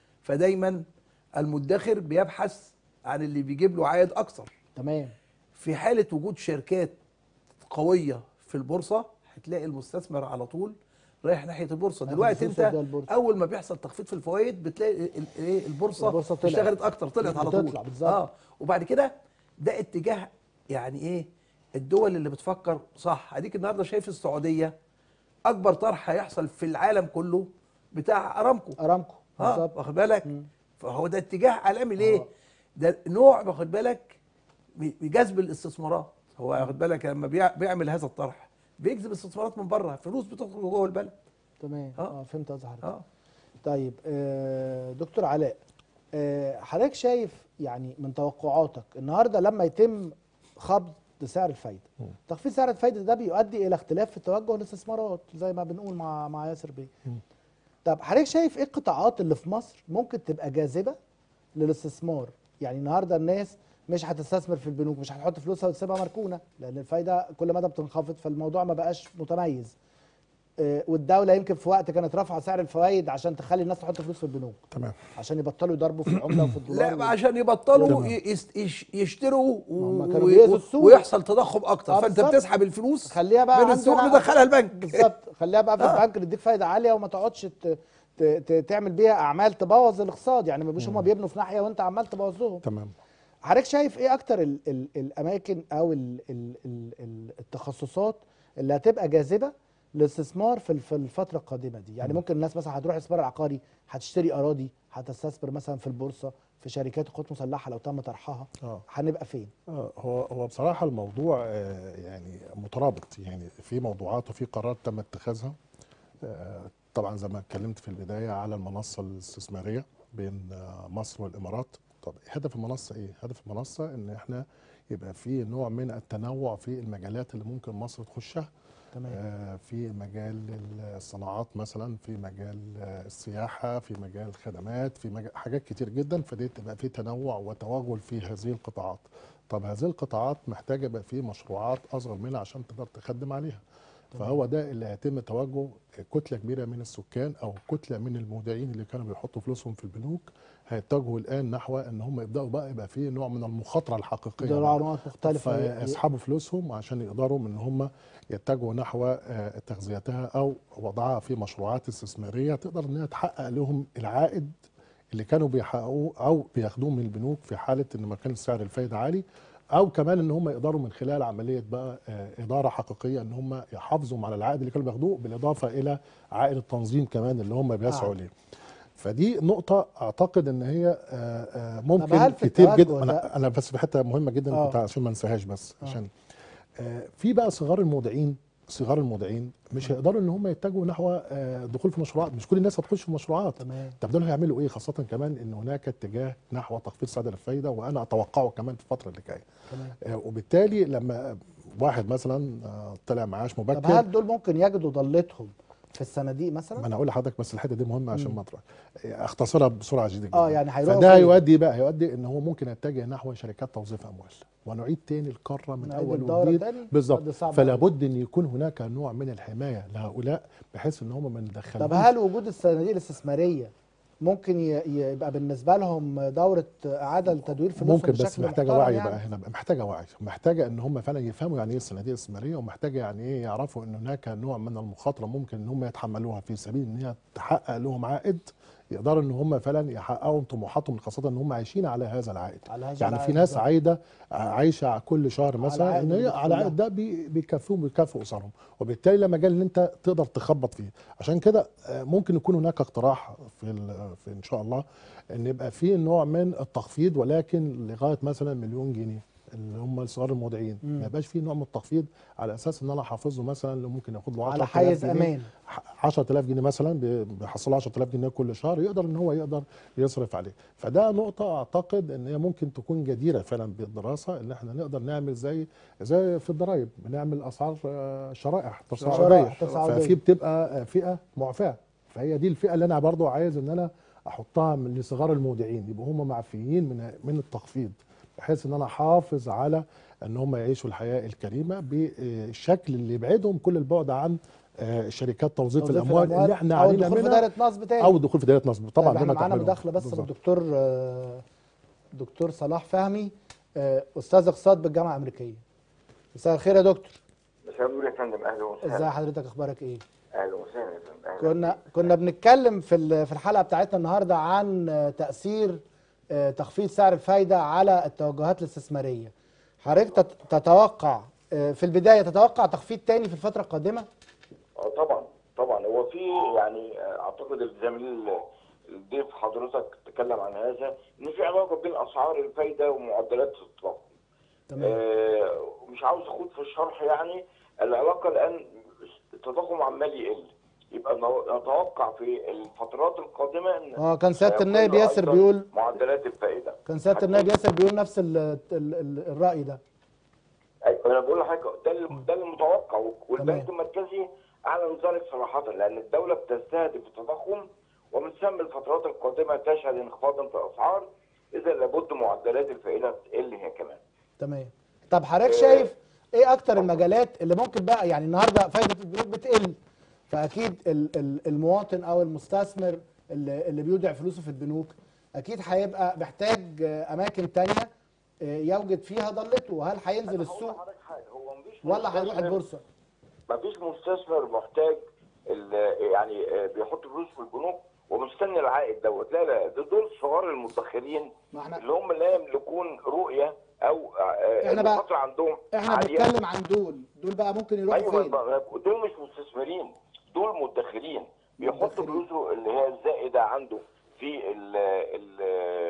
فدايما المدخر بيبحث عن اللي بيجيب له عائد اكثر تمام في حاله وجود شركات قويه في البورصه هتلاقي المستثمر على طول رايح ناحيه البورصه هياخد دلوقتي فلوسه انت يديها البورصة. اول ما بيحصل تخفيض في الفوائد بتلاقي ال- ايه البورصه, البورصة طلعت. اشتغلت اكتر طلعت على طول بتطلع بالظبط. اه وبعد كده ده اتجاه يعني ايه الدول اللي بتفكر صح اديك النهارده شايف السعوديه اكبر طرح هيحصل في العالم كله بتاع ارامكو ارامكو اه بالظبط واخد بالك مم. فهو ده اتجاه عالمي ليه آه. ده نوع واخد بالك بي- بيجذب الاستثمارات هو واخد بالك لما بيع- بيعمل هذا الطرح بيجذب استثمارات من بره فلوس بتخرج جوه البلد تمام آه. اه فهمت قصدي حضرتك اه طيب آه دكتور علاء آه حضرتك شايف يعني من توقعاتك النهارده لما يتم خفض سعر الفايده تخفيض سعر الفايده ده بيؤدي الى اختلاف في توجه الاستثمارات زي ما بنقول مع مع ياسر بيه طب حضرتك شايف ايه القطاعات اللي في مصر ممكن تبقى جاذبه للاستثمار يعني النهارده الناس مش هتستثمر في البنوك مش هتحط فلوسها وتسيبها مركونه لان الفايده كل مدى بتنخفض فالموضوع ما بقاش متميز آه، والدوله يمكن في وقت كانت رافعه سعر الفوائد عشان تخلي الناس تحط فلوس في البنوك تمام عشان يبطلوا يضربوا في العمله وفي الدولار لا عشان يبطلوا تمام. ي- يست- يش- يشتروا و- هم كانوا و- بيأذوا السوق. ويحصل تضخم اكتر آه، فانت بالظبط. بتسحب الفلوس خليها بقى من السوق عندنا- ندخلها البنك بالظبط خليها بقى في آه. البنك نديك فايده عاليه وما تقعدش ت- ت- ت- تعمل بيها اعمال تبوظ الاقتصاد يعني ما بيبقوش هم بيبنوا في ناحيه وانت عمال تبوظ لهم تمام حضرتك شايف ايه اكتر ال ال الاماكن او ال ال ال ال التخصصات اللي هتبقى جاذبه للاستثمار في ال- في الفتره القادمه دي يعني ممكن الناس مثلا هتروح الاستثمار العقاري هتشتري اراضي هتستثمر مثلا في البورصه في شركات القوات المسلحه لو تم طرحها اه هنبقى فين آه، هو هو بصراحه الموضوع آه، يعني مترابط يعني في موضوعات وفي قرارات تم اتخاذها آه، طبعا زي ما اتكلمت في البدايه على المنصه الاستثماريه بين آه، مصر والامارات طب هدف المنصه ايه هدف المنصه ان احنا يبقى في نوع من التنوع في المجالات اللي ممكن مصر تخشها تمام آه، في مجال الصناعات مثلا في مجال آه، السياحة في مجال الخدمات في مجال حاجات كتير جدا فدي تبقى في تنوع وتوغل في هذه القطاعات طب هذه القطاعات محتاجة يبقى في مشروعات أصغر منها عشان تقدر تخدم عليها فهو ده اللي هيتم توجه كتله كبيره من السكان او كتله من المودعين اللي كانوا بيحطوا فلوسهم في البنوك هيتجهوا الان نحو ان هم يبداوا بقى يبقى في نوع من المخاطره الحقيقيه دول بقى. عنوانات مختلفه فيسحبوا فلوسهم عشان يقدروا ان هم يتجهوا نحو آه، تغذيتها او وضعها في مشروعات استثماريه تقدر انها تحقق لهم العائد اللي كانوا بيحققوه او بياخدوه من البنوك في حاله ان ما كان سعر الفايده عالي او كمان ان هم يقدروا من خلال عمليه بقى آه، اداره حقيقيه ان هم يحافظوا على العائد اللي كانوا بياخدوه بالاضافه الى عائد التنظيم كمان اللي هم بيسعوا آه. ليه فدي نقطة أعتقد إن هي آه، آه، ممكن هل في كتير التوجه جدا ده- أنا أنا بس في حتة مهمة جدا آه. كنت عشان ما انساهاش بس عشان آه، في بقى صغار المودعين صغار المودعين مش هيقدروا ان هم يتجهوا نحو آه، الدخول في مشروعات مش كل الناس هتخش في مشروعات تمام طب دول هيعملوا ايه خاصه كمان ان هناك اتجاه نحو تخفيض سعر الفايده وانا اتوقعه كمان في الفتره اللي جايه تمام آه، وبالتالي لما واحد مثلا آه، طلع معاش طب مبكر هل دول ممكن يجدوا ضلتهم في الصناديق ما مثلا انا اقول لحضرتك بس الحته دي مهمه عشان مم. ما اطرح اختصرها بسرعه شديده جدا اه يعني هيروحوا فده فين؟ هيؤدي بقى هيؤدي ان هو ممكن يتجه نحو شركات توظيف اموال ونعيد تاني القاره من نعيد اول الدورة وجديد تاني؟ بالظبط ده صعب فلا أوي. بد ان يكون هناك نوع من الحمايه لهؤلاء بحيث ان هم ما طب ندخلهمش هل وجود الصناديق الاستثماريه ممكن ي- ي- يبقى بالنسبه لهم دوره اعاده لتدوير فلوسهم ممكن بس بشكل محتاجه محترم وعي يعني؟ بقى هنا بقى محتاجه وعي محتاجه ان هم فعلا يفهموا يعني ايه الصناديق الاستثماريه ومحتاجه يعني ايه يعرفوا ان هناك نوع من المخاطره ممكن ان هم يتحملوها في سبيل ان هي تحقق لهم عائد يقدروا ان هم فعلا يحققوا طموحاتهم خاصه ان هم عايشين على هذا العائد على هذا يعني في العائد ناس بالظبط. عايده عايشه على كل شهر مثلا عائد ان هي البيت على كلها. العائد ده بي- بيكفيهم بيكفوا اسرهم وبالتالي لما جال ان انت تقدر تخبط فيه عشان كده آه، ممكن يكون هناك اقتراح في ال- في ان شاء الله ان يبقى في نوع من التخفيض ولكن لغايه مثلا مليون جنيه اللي هم الصغار المودعين مم. ما يبقاش في نوع من التخفيض على اساس ان انا حافظه مثلا اللي ممكن ياخد له 10000 على حيز جنيه امان 10000 جنيه مثلا بي- بيحصل له 10000 جنيه كل شهر يقدر ان هو يقدر يصرف عليه فده نقطه اعتقد ان هي ممكن تكون جديره فعلا بالدراسه ان احنا نقدر نعمل زي زي في الضرايب بنعمل اسعار آه، شرائح تصاعديه شرائح تصاعدية. ففي بتبقى آه، فئه معفاه فهي دي الفئه اللي انا برضو عايز ان انا احطها من لصغار المودعين يبقوا هم معفيين من من التخفيض بحيث ان انا احافظ على ان هم يعيشوا الحياه الكريمه بالشكل اللي يبعدهم كل البعد عن آه، شركات توظيف, توظيف الاموال اللي احنا او علينا الدخول في منها دايره نصب تاني او الدخول في دائره نصب طبعا طيب احنا بما معانا تحمله. مداخله بس بالظبط. بالدكتور آه، دكتور صلاح فهمي آه، استاذ اقتصاد بالجامعه الامريكيه مساء الخير يا دكتور مساء النور يا فندم اهلا ازي وسهلا حضرتك اخبارك ايه اهلا وسهلا يا فندم أهلاً. كنا كنا بنتكلم في ال- في الحلقه بتاعتنا النهارده عن آه، تاثير آه، تخفيض سعر الفايده على التوجهات الاستثماريه حضرتك تت- تتوقع آه، في البدايه تتوقع تخفيض تاني في الفتره القادمه اه طبعا طبعا هو في يعني آه، اعتقد الزميل الضيف حضرتك تكلم عن هذا ان في علاقه بين اسعار الفايده ومعدلات التضخم تمام آه، مش عاوز اخوض في الشرح يعني العلاقه الان التضخم عمال يقل يبقى نو- نتوقع في الفترات القادمه ان اه كان سياده سيكون النائب ياسر أيضاً بيقول معدلات الفائده كان سياده النائب ياسر بيقول نفس ال ال ال الراي ده أيوة، انا بقول لحضرتك ده اللي- ده المتوقع والبنك تمام. المركزي اعلن ذلك صراحه لان الدوله بتستهدف التضخم ومن ثم الفترات القادمه تشهد انخفاضا في الاسعار اذا لابد معدلات الفائده تقل هي كمان. تمام طب حضرتك شايف ايه اكتر المجالات اللي ممكن بقى يعني النهارده فايده البنوك بتقل فاكيد ال- ال- المواطن او المستثمر اللي, اللي بيودع فلوسه في البنوك اكيد هيبقى محتاج آه، اماكن تانية آه، يوجد فيها ضلته وهل هينزل أنا هقول السوق لحضرتك حاجه هو مفيش ولا هيروح مستثمر- البورصه مفيش مستثمر محتاج ال- يعني آه، بيحط فلوس في البنوك ومستني العائد دوت لا لا ده دول صغار المدخرين ما احنا اللي هم لا يملكون رؤيه او آه، إحنا بقى- المخاطره عندهم احنا عالية. بنتكلم عن دول دول بقى ممكن يروحوا ايوه فين ما- دول مش مستثمرين دول مدخرين بيحطوا مدخرين. فلوسه اللي هي الزائده عنده في ال ال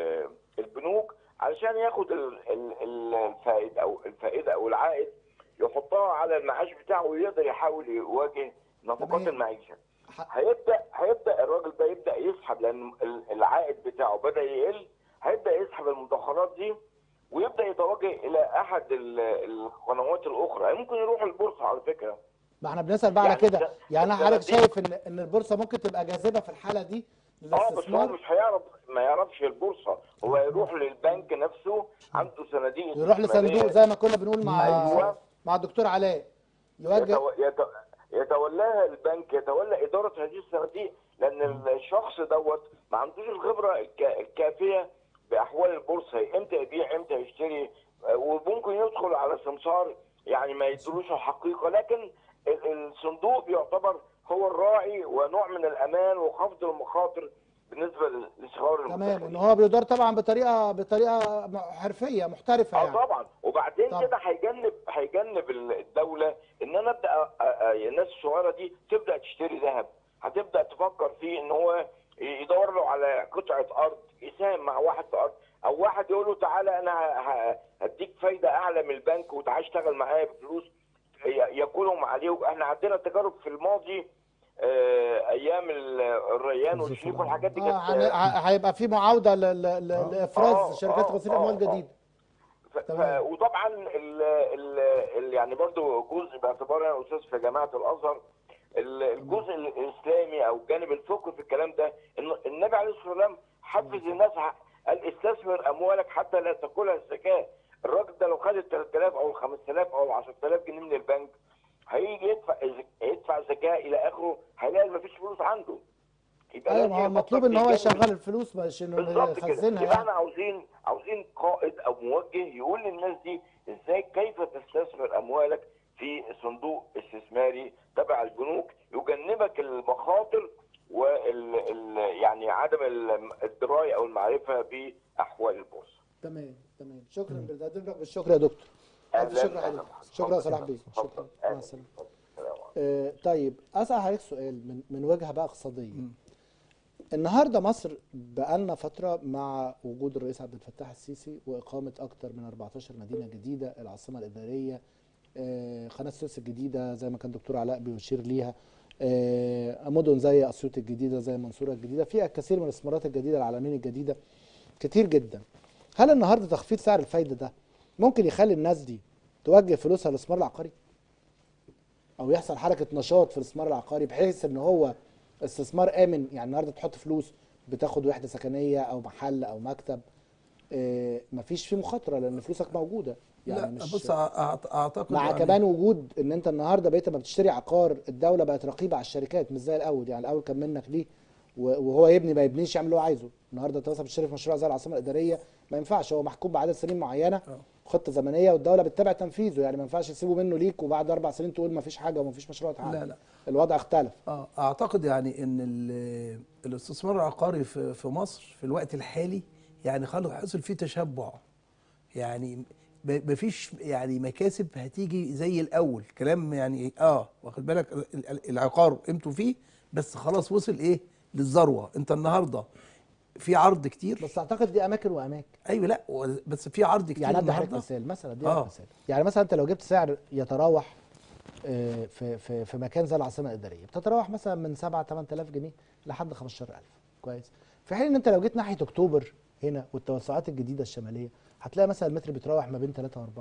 البنوك علشان ياخد ال- ال- ال- الفائده او الفائده او العائد يحطها على المعاش بتاعه ويقدر يحاول يواجه نفقات تمام. المعيشه ح- هيبدا هيبدا الراجل ده يبدا يسحب لان ال- العائد بتاعه بدا يقل هيبدا يسحب المدخرات دي ويبدا يتوجه الى احد ال- القنوات الاخرى ممكن يروح البورصه على فكره ما احنا بنسال بقى على يعني كده ده- يعني انا ده حضرتك دي- شايف ان ان البورصه ممكن تبقى جاذبه في الحاله دي اه بس هو للاستثمار مش هيعرف ما يعرفش البورصه هو يروح للبنك نفسه عنده صناديق يروح استثمارية. لصندوق زي ما كنا بنقول مع أيوة. مع الدكتور علاء يوجه يتو... يت... يتولاها البنك يتولى اداره هذه الصناديق لان الشخص دوت ما عندوش الخبره الك- الكافيه باحوال البورصه امتى يبيع امتى يشتري آه، وممكن يدخل على سمسار يعني ما يدلوش الحقيقه لكن ال- الصندوق بيعتبر هو الراعي ونوع من الامان وخفض المخاطر بالنسبه لصغار تمام المدخرين ان هو بيدار طبعا بطريقه بطريقه م- حرفيه محترفه اه يعني طبعا وبعدين طبعا. كده هيجنب هيجنب الدوله ان انا ابدا أ- أ- الناس الصغيره دي تبدا تشتري ذهب هتبدا تفكر فيه ان هو يدور له على قطعه ارض يساهم مع واحد في ارض او واحد يقول له تعالى انا ه- ه- هديك فايده اعلى من البنك وتعالى اشتغل معايا بفلوس ي- يكونوا عليه احنا عندنا تجارب في الماضي آه، ايام ال- الريان والشريف والحاجات دي اه كانت هن- ه- هيبقى في معاوده ل- ل- ل- لافراز آه، شركات آه، غسيل آه، اموال آه. جديده ف... ف... تمام. وطبعا ال... ال... ال... يعني برضو جزء باعتباري انا استاذ في جامعه الازهر ال- الجزء الاسلامي او الجانب الفقهي في الكلام ده إن النبي عليه الصلاه والسلام حفز الناس ع- قال استثمر اموالك حتى لا تاكلها الزكاه الراجل ده لو خد ال 3000 او ال 5000 او ال 10000 جنيه من البنك هيجي يدفع يدفع زكاه الى اخره هيلاقي مفيش فلوس عنده يبقى ايوه لازم ما هو يفكر المطلوب في ان هو الجانب يشغل الفلوس مش انه بالظبط كده يخزنها يبقى يعني احنا عاوزين عاوزين قائد او موجه يقول للناس دي ازاي كيف تستثمر اموالك في صندوق استثماري تبع البنوك يجنبك المخاطر وال ال يعني عدم ال- الدرايه او المعرفه باحوال البورصه. تمام تمام شكرا بنقدم لك بالشكر يا دكتور الف أهلاً، شكر أهلاً. حضرتك شكرا يا صلاح بيه اتفضل. شكرا أهلاً. مع السلامه اتفضل. السلام عليكم. آه، طيب اسال حضرتك سؤال من من وجهه بقى اقتصاديه النهارده مصر بقالنا فتره مع وجود الرئيس عبد الفتاح السيسي واقامه اكثر من 14 مدينه جديده العاصمه الاداريه آه، قناه السويس الجديده زي ما كان دكتور علاء بيشير ليها آه، مدن زي اسيوط الجديده زي المنصوره الجديده فيها الكثير من الاستثمارات الجديده العالمين الجديده كتير جدا هل النهارده تخفيض سعر الفايده ده ممكن يخلي الناس دي توجه فلوسها للاستثمار العقاري او يحصل حركه نشاط في الاستثمار العقاري بحيث ان هو استثمار امن يعني النهارده تحط فلوس بتاخد وحده سكنيه او محل او مكتب آه، مفيش فيه مخاطره لان فلوسك موجوده يعني لا مش بص أعت- اعتقد مع يعني كمان وجود ان انت النهارده بقيت لما بتشتري عقار الدوله بقت رقيبه على الشركات مش زي الاول يعني الاول كان منك ليه و- وهو يبني ما يبنيش يعمل اللي هو عايزه النهارده انت مثلا بتشتري في مشروع زي العاصمه الاداريه ما ينفعش هو محكوم بعدد سنين معينه خطه زمنيه والدوله بتتابع تنفيذه يعني ما ينفعش تسيبه منه ليك وبعد اربع سنين تقول ما فيش حاجه وما فيش مشروع اتعمل لا، لا. الوضع اختلف اه اعتقد يعني ان ال- الاستثمار العقاري في في مصر في الوقت الحالي يعني خلوا حصل فيه تشبع يعني ب- مفيش يعني مكاسب هتيجي زي الاول كلام يعني اه واخد بالك ال- ال- العقار قيمته فيه بس خلاص وصل ايه للذروه انت النهارده في عرض كتير بس اعتقد دي اماكن واماكن ايوه لا و- بس في عرض كتير يعني ادي حضرتك النهارده مثال مثلا ادي آه. لك مثال يعني مثلا انت لو جبت سعر يتراوح آه، في في في مكان زي العاصمه الاداريه بتتراوح مثلا من 7 8000 جنيه لحد 15000 كويس في حين ان انت لو جيت ناحيه اكتوبر هنا والتوسعات الجديده الشماليه هتلاقي مثلا المتر بيتراوح ما بين 3 و4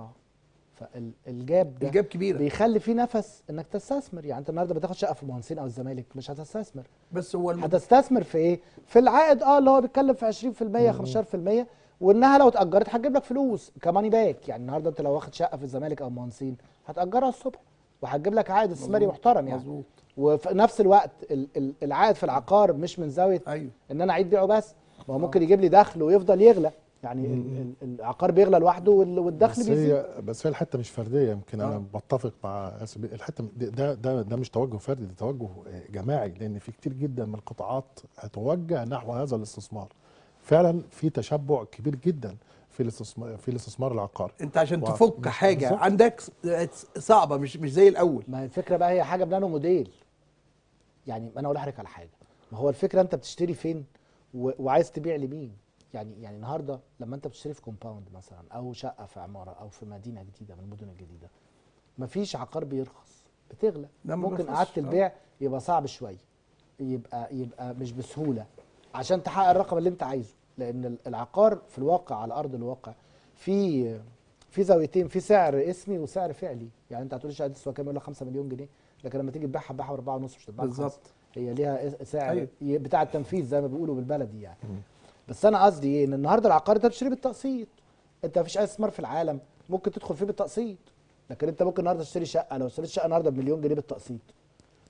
فالجاب ده الجاب كبيره بيخلي فيه نفس انك تستثمر يعني انت النهارده بتاخد شقه في المهندسين او الزمالك مش هتستثمر بس هو الم... هتستثمر في ايه؟ في العائد اه اللي هو بيتكلم في 20% 15% وانها لو اتاجرت هتجيب لك فلوس كماني باك يعني النهارده انت لو واخد شقه في الزمالك او مهندسين هتاجرها الصبح وهتجيب لك عائد استثماري مظبوط، محترم يعني مظبوط وفي نفس الوقت ال- ال- العائد في العقار مش من زاويه ايوه ان انا اعيد بيعه بس ما هو ممكن يجيب لي دخل ويفضل يغلى يعني ال- ال- العقار بيغلى لوحده وال- والدخل بس بيزيد هي بس هي الحته مش فرديه يمكن آه. انا بتفق مع آسف بيه، الحته ده- ده ده ده مش توجه فردي ده توجه جماعي لان في كتير جدا من القطاعات هتوجه نحو هذا الاستثمار فعلا في تشبع كبير جدا في الاستثمار في الاستثمار العقاري انت عشان و- تفك حاجه بالظبط. عندك س- صعبه مش مش زي الاول ما هي الفكره بقى هي حاجه بنانو موديل يعني انا اقول لحضرتك على حاجه ما هو الفكره انت بتشتري فين و... وعايز تبيع لمين يعني يعني النهارده لما انت بتشتري في كومباوند مثلا او شقه في عماره او في مدينه جديده من المدن الجديده مفيش عقار بيرخص بتغلى لا، ما ممكن بيرخصش، اعاده آه. البيع يبقى صعب شويه يبقى يبقى مش بسهوله عشان تحقق الرقم اللي انت عايزه لان ال- العقار في الواقع على ارض الواقع في في زاويتين في سعر اسمي وسعر فعلي يعني انت هتقول شقه تسوى كام يقول لك 5 مليون جنيه لكن لما تيجي تبيعها تبيعها ب 4 ونص مش تبيعها بخمسة. بالظبط. هي ليها اس- سعر أيوة. ي- بتاع التنفيذ زي ما بيقولوا بالبلدي يعني بس انا قصدي ايه ان النهارده العقار انت بتشتري بالتقسيط انت مفيش اي استثمار في العالم ممكن تدخل فيه بالتقسيط لكن انت ممكن النهارده تشتري شقه لو اشتريت شقه النهارده بمليون جنيه بالتقسيط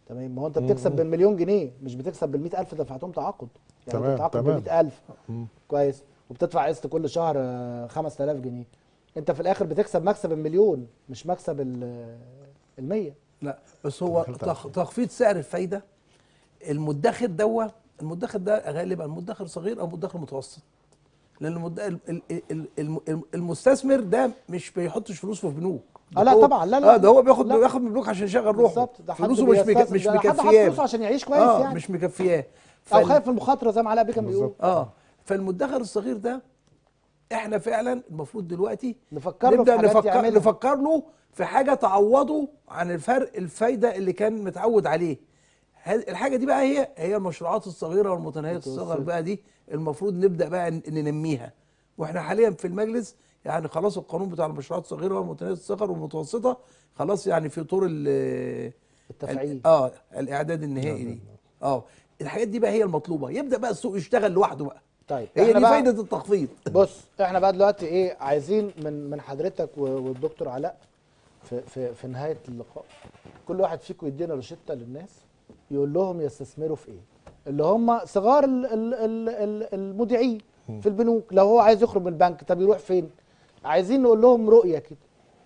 تمام ما هو انت بتكسب بالمليون جنيه مش بتكسب بال 100000 دفعتهم تعاقد يعني تمام، انت بتتعاقد تمام. ب 100000 مم. كويس وبتدفع قسط كل شهر آه، 5000 جنيه انت في الاخر بتكسب مكسب المليون مش مكسب ال 100 لا بس هو دخلت تخ- على تخفيض سعر الفايده المدخر دوا المدخر ده غالبا مدخر صغير او مدخر متوسط لان المد... ال- ال- ال- الم- المستثمر ده مش بيحطش فلوسه في بنوك آه ده لا هو- طبعا، لا لا. اه ده هو بياخد لا. بياخد من البنوك عشان يشغل روحه بالظبط ده حد فلوسه مش مك... بيستثمر- مش ده حد حط مكفياه فلوسه عشان يعيش كويس اه يعني مش مكفياه او فال- خايف من المخاطره زي ما علاء بيكم بيقول بالظبط. اه فالمدخر الصغير ده احنا فعلا المفروض دلوقتي نفكر له في نبدا حاجات نفكر يعملها. نفكر له في حاجه تعوضه عن الفرق الفايده اللي كان متعود عليه هذه- الحاجه دي بقى هي هي المشروعات الصغيره والمتناهيه الصغر بقى دي المفروض نبدا بقى ن- ننميها واحنا حاليا في المجلس يعني خلاص القانون بتاع المشروعات الصغيره والمتناهيه الصغر والمتوسطه خلاص يعني في طور ال- التفعيل. اه الاعداد النهائي دي اه الحاجات دي بقى هي المطلوبه يبدا بقى السوق يشتغل لوحده بقى طيب هي احنا دي بقى- فايده التخفيض بص احنا بقى دلوقتي ايه عايزين من من حضرتك و- والدكتور علاء في في في نهايه اللقاء كل واحد فيكم يدينا روشته للناس يقول لهم يستثمروا في ايه اللي هم صغار ال- ال- ال- ال- المودعين في البنوك لو هو عايز يخرج من البنك طب يروح فين عايزين نقول لهم رؤيه كده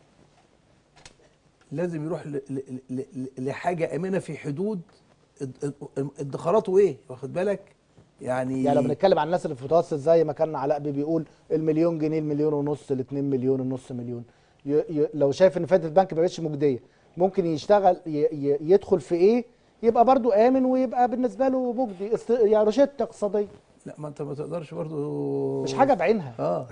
لازم يروح ل- ل- ل- ل- لحاجه امنه في حدود اد- اد- ادخاراته ايه واخد بالك يعني يعني لو بنتكلم عن الناس اللي في المتوسط زي ما كان علاء بيه بيقول المليون جنيه المليون ونص ال 2 مليون النص مليون ي ي لو شايف ان فائده البنك ما بقتش مجديه ممكن يشتغل ي ي يدخل في ايه يبقى برضو امن ويبقى بالنسبه له مجدي است- يعني روشته اقتصاديه لا ما انت ما تقدرش برضو مش حاجه بعينها اه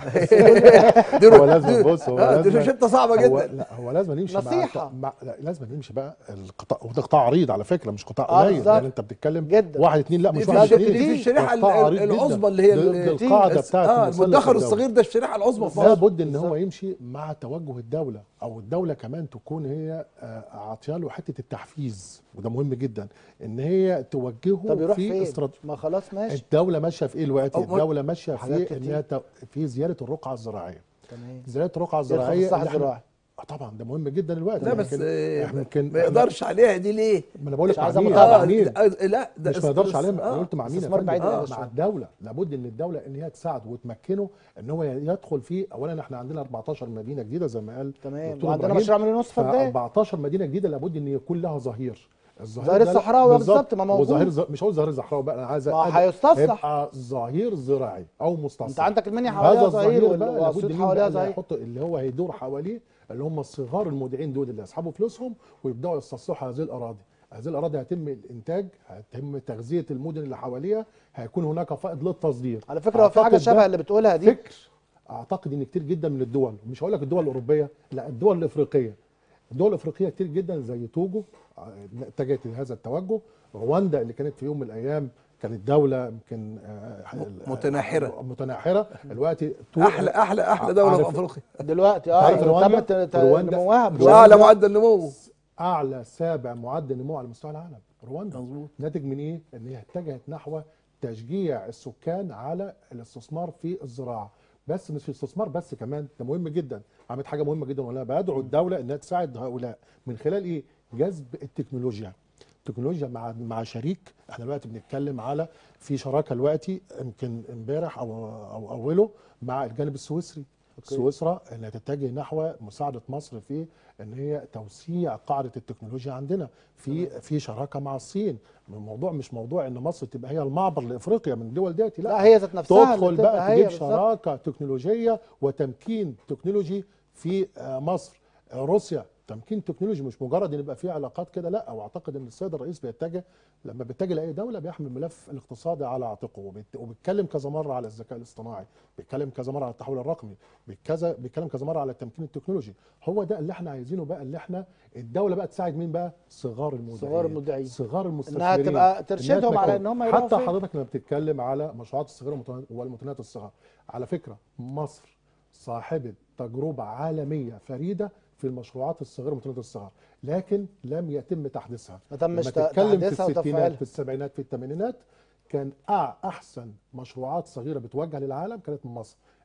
هو دي لازم بص هو آه، دي لازم روشته صعبه هو جدا لا هو لازم نمشي نصيحة. مع, مع لا لازم نمشي بقى القطاع وده قطاع عريض على فكره مش قطاع آه، قليل بالظبط. يعني انت بتتكلم جدا. واحد اتنين لا دي مش في واحد الش- اتنين دي في الشريحه ال- قطاع ال- عريض جدا. العظمى اللي هي دي- ال- دي القاعده الس- بتاعت اه مثلث المدخر الدولة. الصغير ده الشريحه العظمى في مصر لابد ان هو بالظبط. يمشي مع توجه الدوله او الدوله كمان تكون هي آه، عاطيه له حته التحفيز وده مهم جدا ان هي توجهه طب يروح في فين استرات... ما خلاص ماشي الدوله ماشيه في ايه دلوقتي أو- الدوله ماشيه حاجات في ان كتير. هي ت- في زياده الرقعه الزراعيه تمام زياده الرقعه يدخل في الزراعيه الصح اللي إحنا- الزراعي آه طبعا ده مهم جدا دلوقتي لا بس يمكن- آه، احنا يمكن ما يقدرش عليها دي ليه؟ ما انا بقول لك مش عايزة مع مين متابعة. مع مين آه، لا ده مش اس- ما يقدرش اس- عليه انا آه. قلت مع مين يا استثمار فندم بعيد آه عن مع الشغل. الدوله لابد ان الدوله ان هي تساعده وتمكنه ان هو يدخل فيه اولا احنا عندنا 14 مدينه جديده زي ما قال تمام دكتور وعندنا إبراهيم. مشروع مليون ونص فدان 14 مدينه جديده لابد ان يكون لها ظهير الظهير ظهير ده- الصحراوي بالظبط، ما موجود. وظهير ز- مش هقول ظهير الصحراوي بقى انا عايز ما أقل- هيستصلح. يبقى ظهير زراعي او مستصلح انت عندك المنيا حواليها هذا ظهير الظهير بقى لابد والاسيوط مين حواليها بقى اللي ظهير هيحط اللي هو هيدور حواليه اللي هم الصغار المودعين دول اللي يسحبوا فلوسهم ويبداوا يستصلحوا هذه الاراضي هذه الاراضي هيتم الانتاج هيتم تغذيه المدن اللي حواليها هيكون هناك فائض للتصدير على فكره هو في حاجه أعتقد ده شبه اللي بتقولها دي فكر اعتقد ان كتير جدا من الدول مش هقول لك الدول الاوروبيه لا الدول الافريقيه الدول الافريقيه كتير جدا زي توجو آه، اتجهت لهذا التوجه رواندا اللي كانت في يوم من الايام كانت دوله يمكن آه، آه، متناحرة. متناحره دلوقتي تو- احلى احلى احلى دوله في عارف- افريقيا دلوقتي اه عارف رواندا؟ تم ت- ت- رواندا- نموها رواندا- واعلى معدل نمو اعلى سابع معدل نمو على مستوى العالم رواندا مظبوط. ناتج من ايه ان هي اتجهت نحو تشجيع السكان على الاستثمار في الزراعه بس مش في الاستثمار بس كمان ده مهم جدا عملت حاجه مهمه جدا وانا بدعو الدوله انها تساعد هؤلاء من خلال ايه جذب التكنولوجيا التكنولوجيا مع مع شريك احنا دلوقتي بنتكلم على في شراكه دلوقتي يمكن امبارح او او اوله مع الجانب السويسري سويسرا انها تتجه نحو مساعده مصر في ان هي توسيع قاعده التكنولوجيا عندنا في في شراكه مع الصين الموضوع مش موضوع ان مصر تبقى هي المعبر لافريقيا من الدول دياتي لا لا هي ذات نفسها اللي تدخل بتبقى بقى هي تجيب بالظبط. شراكه تكنولوجيه وتمكين تكنولوجي في آه، مصر آه، روسيا تمكين تكنولوجي مش مجرد ان يبقى في علاقات كده لا واعتقد ان السيد الرئيس بيتجه لما بيتجه لاي دوله بيحمل الملف الاقتصادي على عاتقه وبيت- وبيتكلم كذا مره على الذكاء الاصطناعي بيتكلم كذا مره على التحول الرقمي بيتكذا بيتكلم كذا مره على التمكين التكنولوجي هو ده اللي احنا عايزينه بقى اللي احنا الدوله بقى تساعد مين بقى صغار المودعين صغار المودعين. صغار المستثمرين انها تبقى إنها ترشدهم على تمكن. ان هم يروحوا حتى فين. حضرتك لما بتتكلم على مشروعات الصغيره والمتنا- والمتناهيه الصغر على فكره مصر صاحبه تجربه عالميه فريده في المشروعات الصغيره والمتناهيه الصغر لكن لم يتم تحديثها ما تمش لما ت- تتكلم في تحديثها الستينات وتفعيلها. في السبعينات في الثمانينات كان أع- احسن مشروعات صغيره بتوجه للعالم كانت من مصر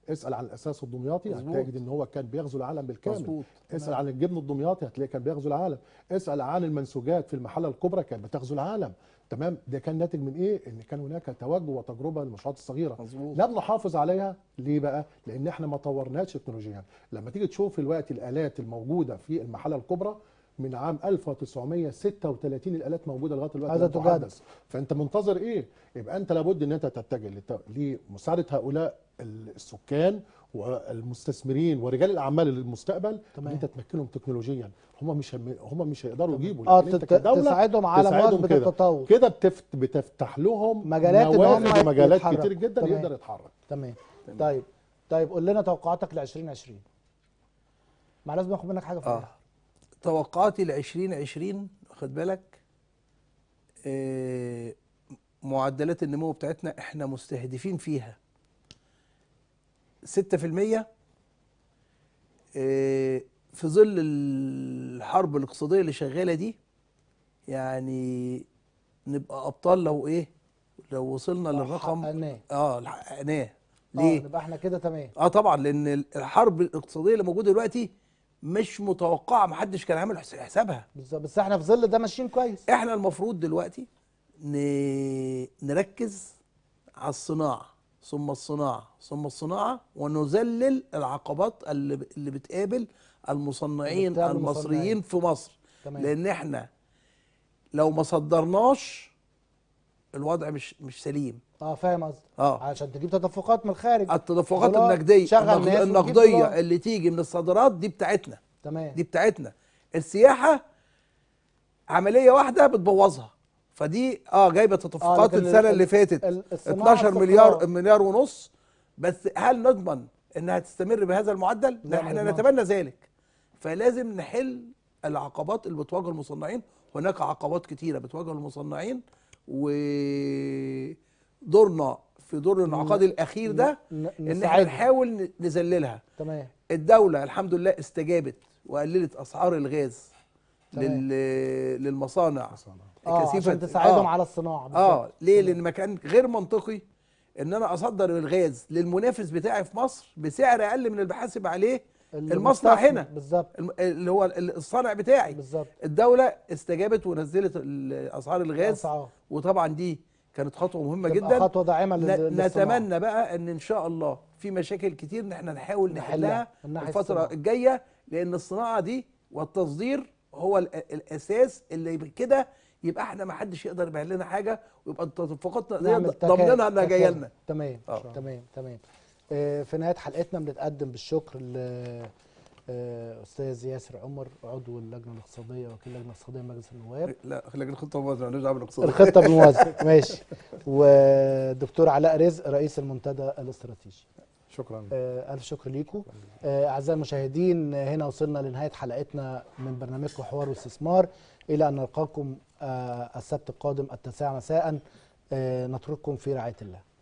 اسال عن الاساس الدمياطي مظبوط. هتجد ان هو كان بيغزو العالم بالكامل مظبوط. اسال عن الجبن الدمياطي هتلاقيه كان بيغزو العالم اسال عن المنسوجات في المحله الكبرى كانت بتغزو العالم تمام ده كان ناتج من ايه ان كان هناك توجه وتجربه للمشروعات الصغيره مظبوط. لم نحافظ عليها ليه بقى لان احنا ما طورناش تكنولوجيا لما تيجي تشوف الوقت الالات الموجوده في المحله الكبرى من عام 1936 الالات موجوده لغايه دلوقتي هذا لم تجدد. تحدث فانت منتظر ايه يبقى انت لابد ان انت تتجه لت- لمساعده هؤلاء السكان والمستثمرين ورجال الاعمال للمستقبل تمام. ان انت تمكنهم تكنولوجيا هم مش هم, هم مش هيقدروا يجيبوا اه لكن انت تت- كدولة تساعدهم على تساعدهم مواكبه كده. التطور كده بتفت بتفتح لهم مجالات إن هم نوافذ ومجالات يتحركوا. كتير جدا تمام. يقدر يتحرك تمام طيب طيب قول لنا توقعاتك ل 2020 مع لازم ناخد منك حاجه في اه الآخر. توقعاتي ل 2020 واخد بالك آه معدلات النمو بتاعتنا احنا مستهدفين فيها 6% آه في ظل الحرب الاقتصاديه اللي شغاله دي يعني نبقى ابطال لو ايه لو وصلنا لو للرقم حققناه. اه حققناه اه ليه؟ نبقى احنا كده تمام اه طبعا لان الحرب الاقتصاديه اللي موجوده دلوقتي مش متوقعه محدش كان عامل حس- حسابها بالظبط بس احنا في ظل ده ماشيين كويس احنا المفروض دلوقتي ن... نركز على الصناعه ثم الصناعه ثم الصناعه ونذلل العقبات اللي, ب... اللي بتقابل المصنعين بتقابل المصريين المصنعين. في مصر تمام. لان احنا لو ما صدرناش الوضع مش مش سليم اه فاهم قصدي اه عشان تجيب تدفقات من الخارج التدفقات دولار، النقديه شغل النقد- ناس وتجيب النقديه دولار. اللي تيجي من الصادرات دي بتاعتنا تمام دي بتاعتنا السياحه عمليه واحده بتبوظها فدي اه جايبه تدفقات لكن السنه ال- اللي فاتت ال- الصناعة 12 مليار استقرار. مليار ونص بس هل نضمن انها تستمر بهذا المعدل؟ لا، لا احنا ما نتمنى ذلك فلازم نحل العقبات اللي بتواجه المصنعين هناك عقبات كتيره بتواجه المصنعين ودورنا في دور الانعقاد الاخير ده ن- ان احنا نساعدهم. نحاول ن- نذللها تمام الدولة الحمد لله استجابت وقللت أسعار الغاز تمام. لل... للمصانع اه كثيفة- عشان تساعدهم آه. على الصناعه اه بالظبط. ليه لان ما كان غير منطقي ان انا اصدر الغاز للمنافس بتاعي في مصر بسعر اقل من اللي بحاسب عليه المصنع المستثمر. هنا بالظبط الم- اللي هو ال- الصانع بتاعي بالظبط الدولة استجابت ونزلت ال- اسعار الغاز الأسعار. وطبعا دي كانت خطوة مهمة تبقى جدا خطوه داعمه لل- ن- للصناعة. نتمنى بقى ان ان شاء الله في مشاكل كتير ان احنا نحاول نحلها نحلها من ناحية الفتره الصناعة. الجايه لان الصناعه دي والتصدير هو ال- الاساس اللي كده يبقى احنا ما حدش يقدر يبيع لنا حاجه ويبقى تدفقاتنا دي نعمل تكا- ضامنينها انها جايه تكامل. لنا تمام آه. تمام تمام آه، في نهايه حلقتنا بنتقدم بالشكر ل آه، استاذ ياسر عمر عضو اللجنه الاقتصاديه وكيل اللجنه الاقتصاديه بمجلس النواب لا خلينا الخطه موازنه مالناش دعوه بالاقتصاد الخطه بالموازنه ماشي ودكتور علاء رزق رئيس المنتدى الاستراتيجي شكرا آه، ألف شكر ليكم آه، أعزائي المشاهدين آه، هنا وصلنا لنهاية حلقتنا من برنامجكم حوار واستثمار إلى أن نلقاكم آه، السبت القادم التاسعة مساء آه، نترككم في رعاية الله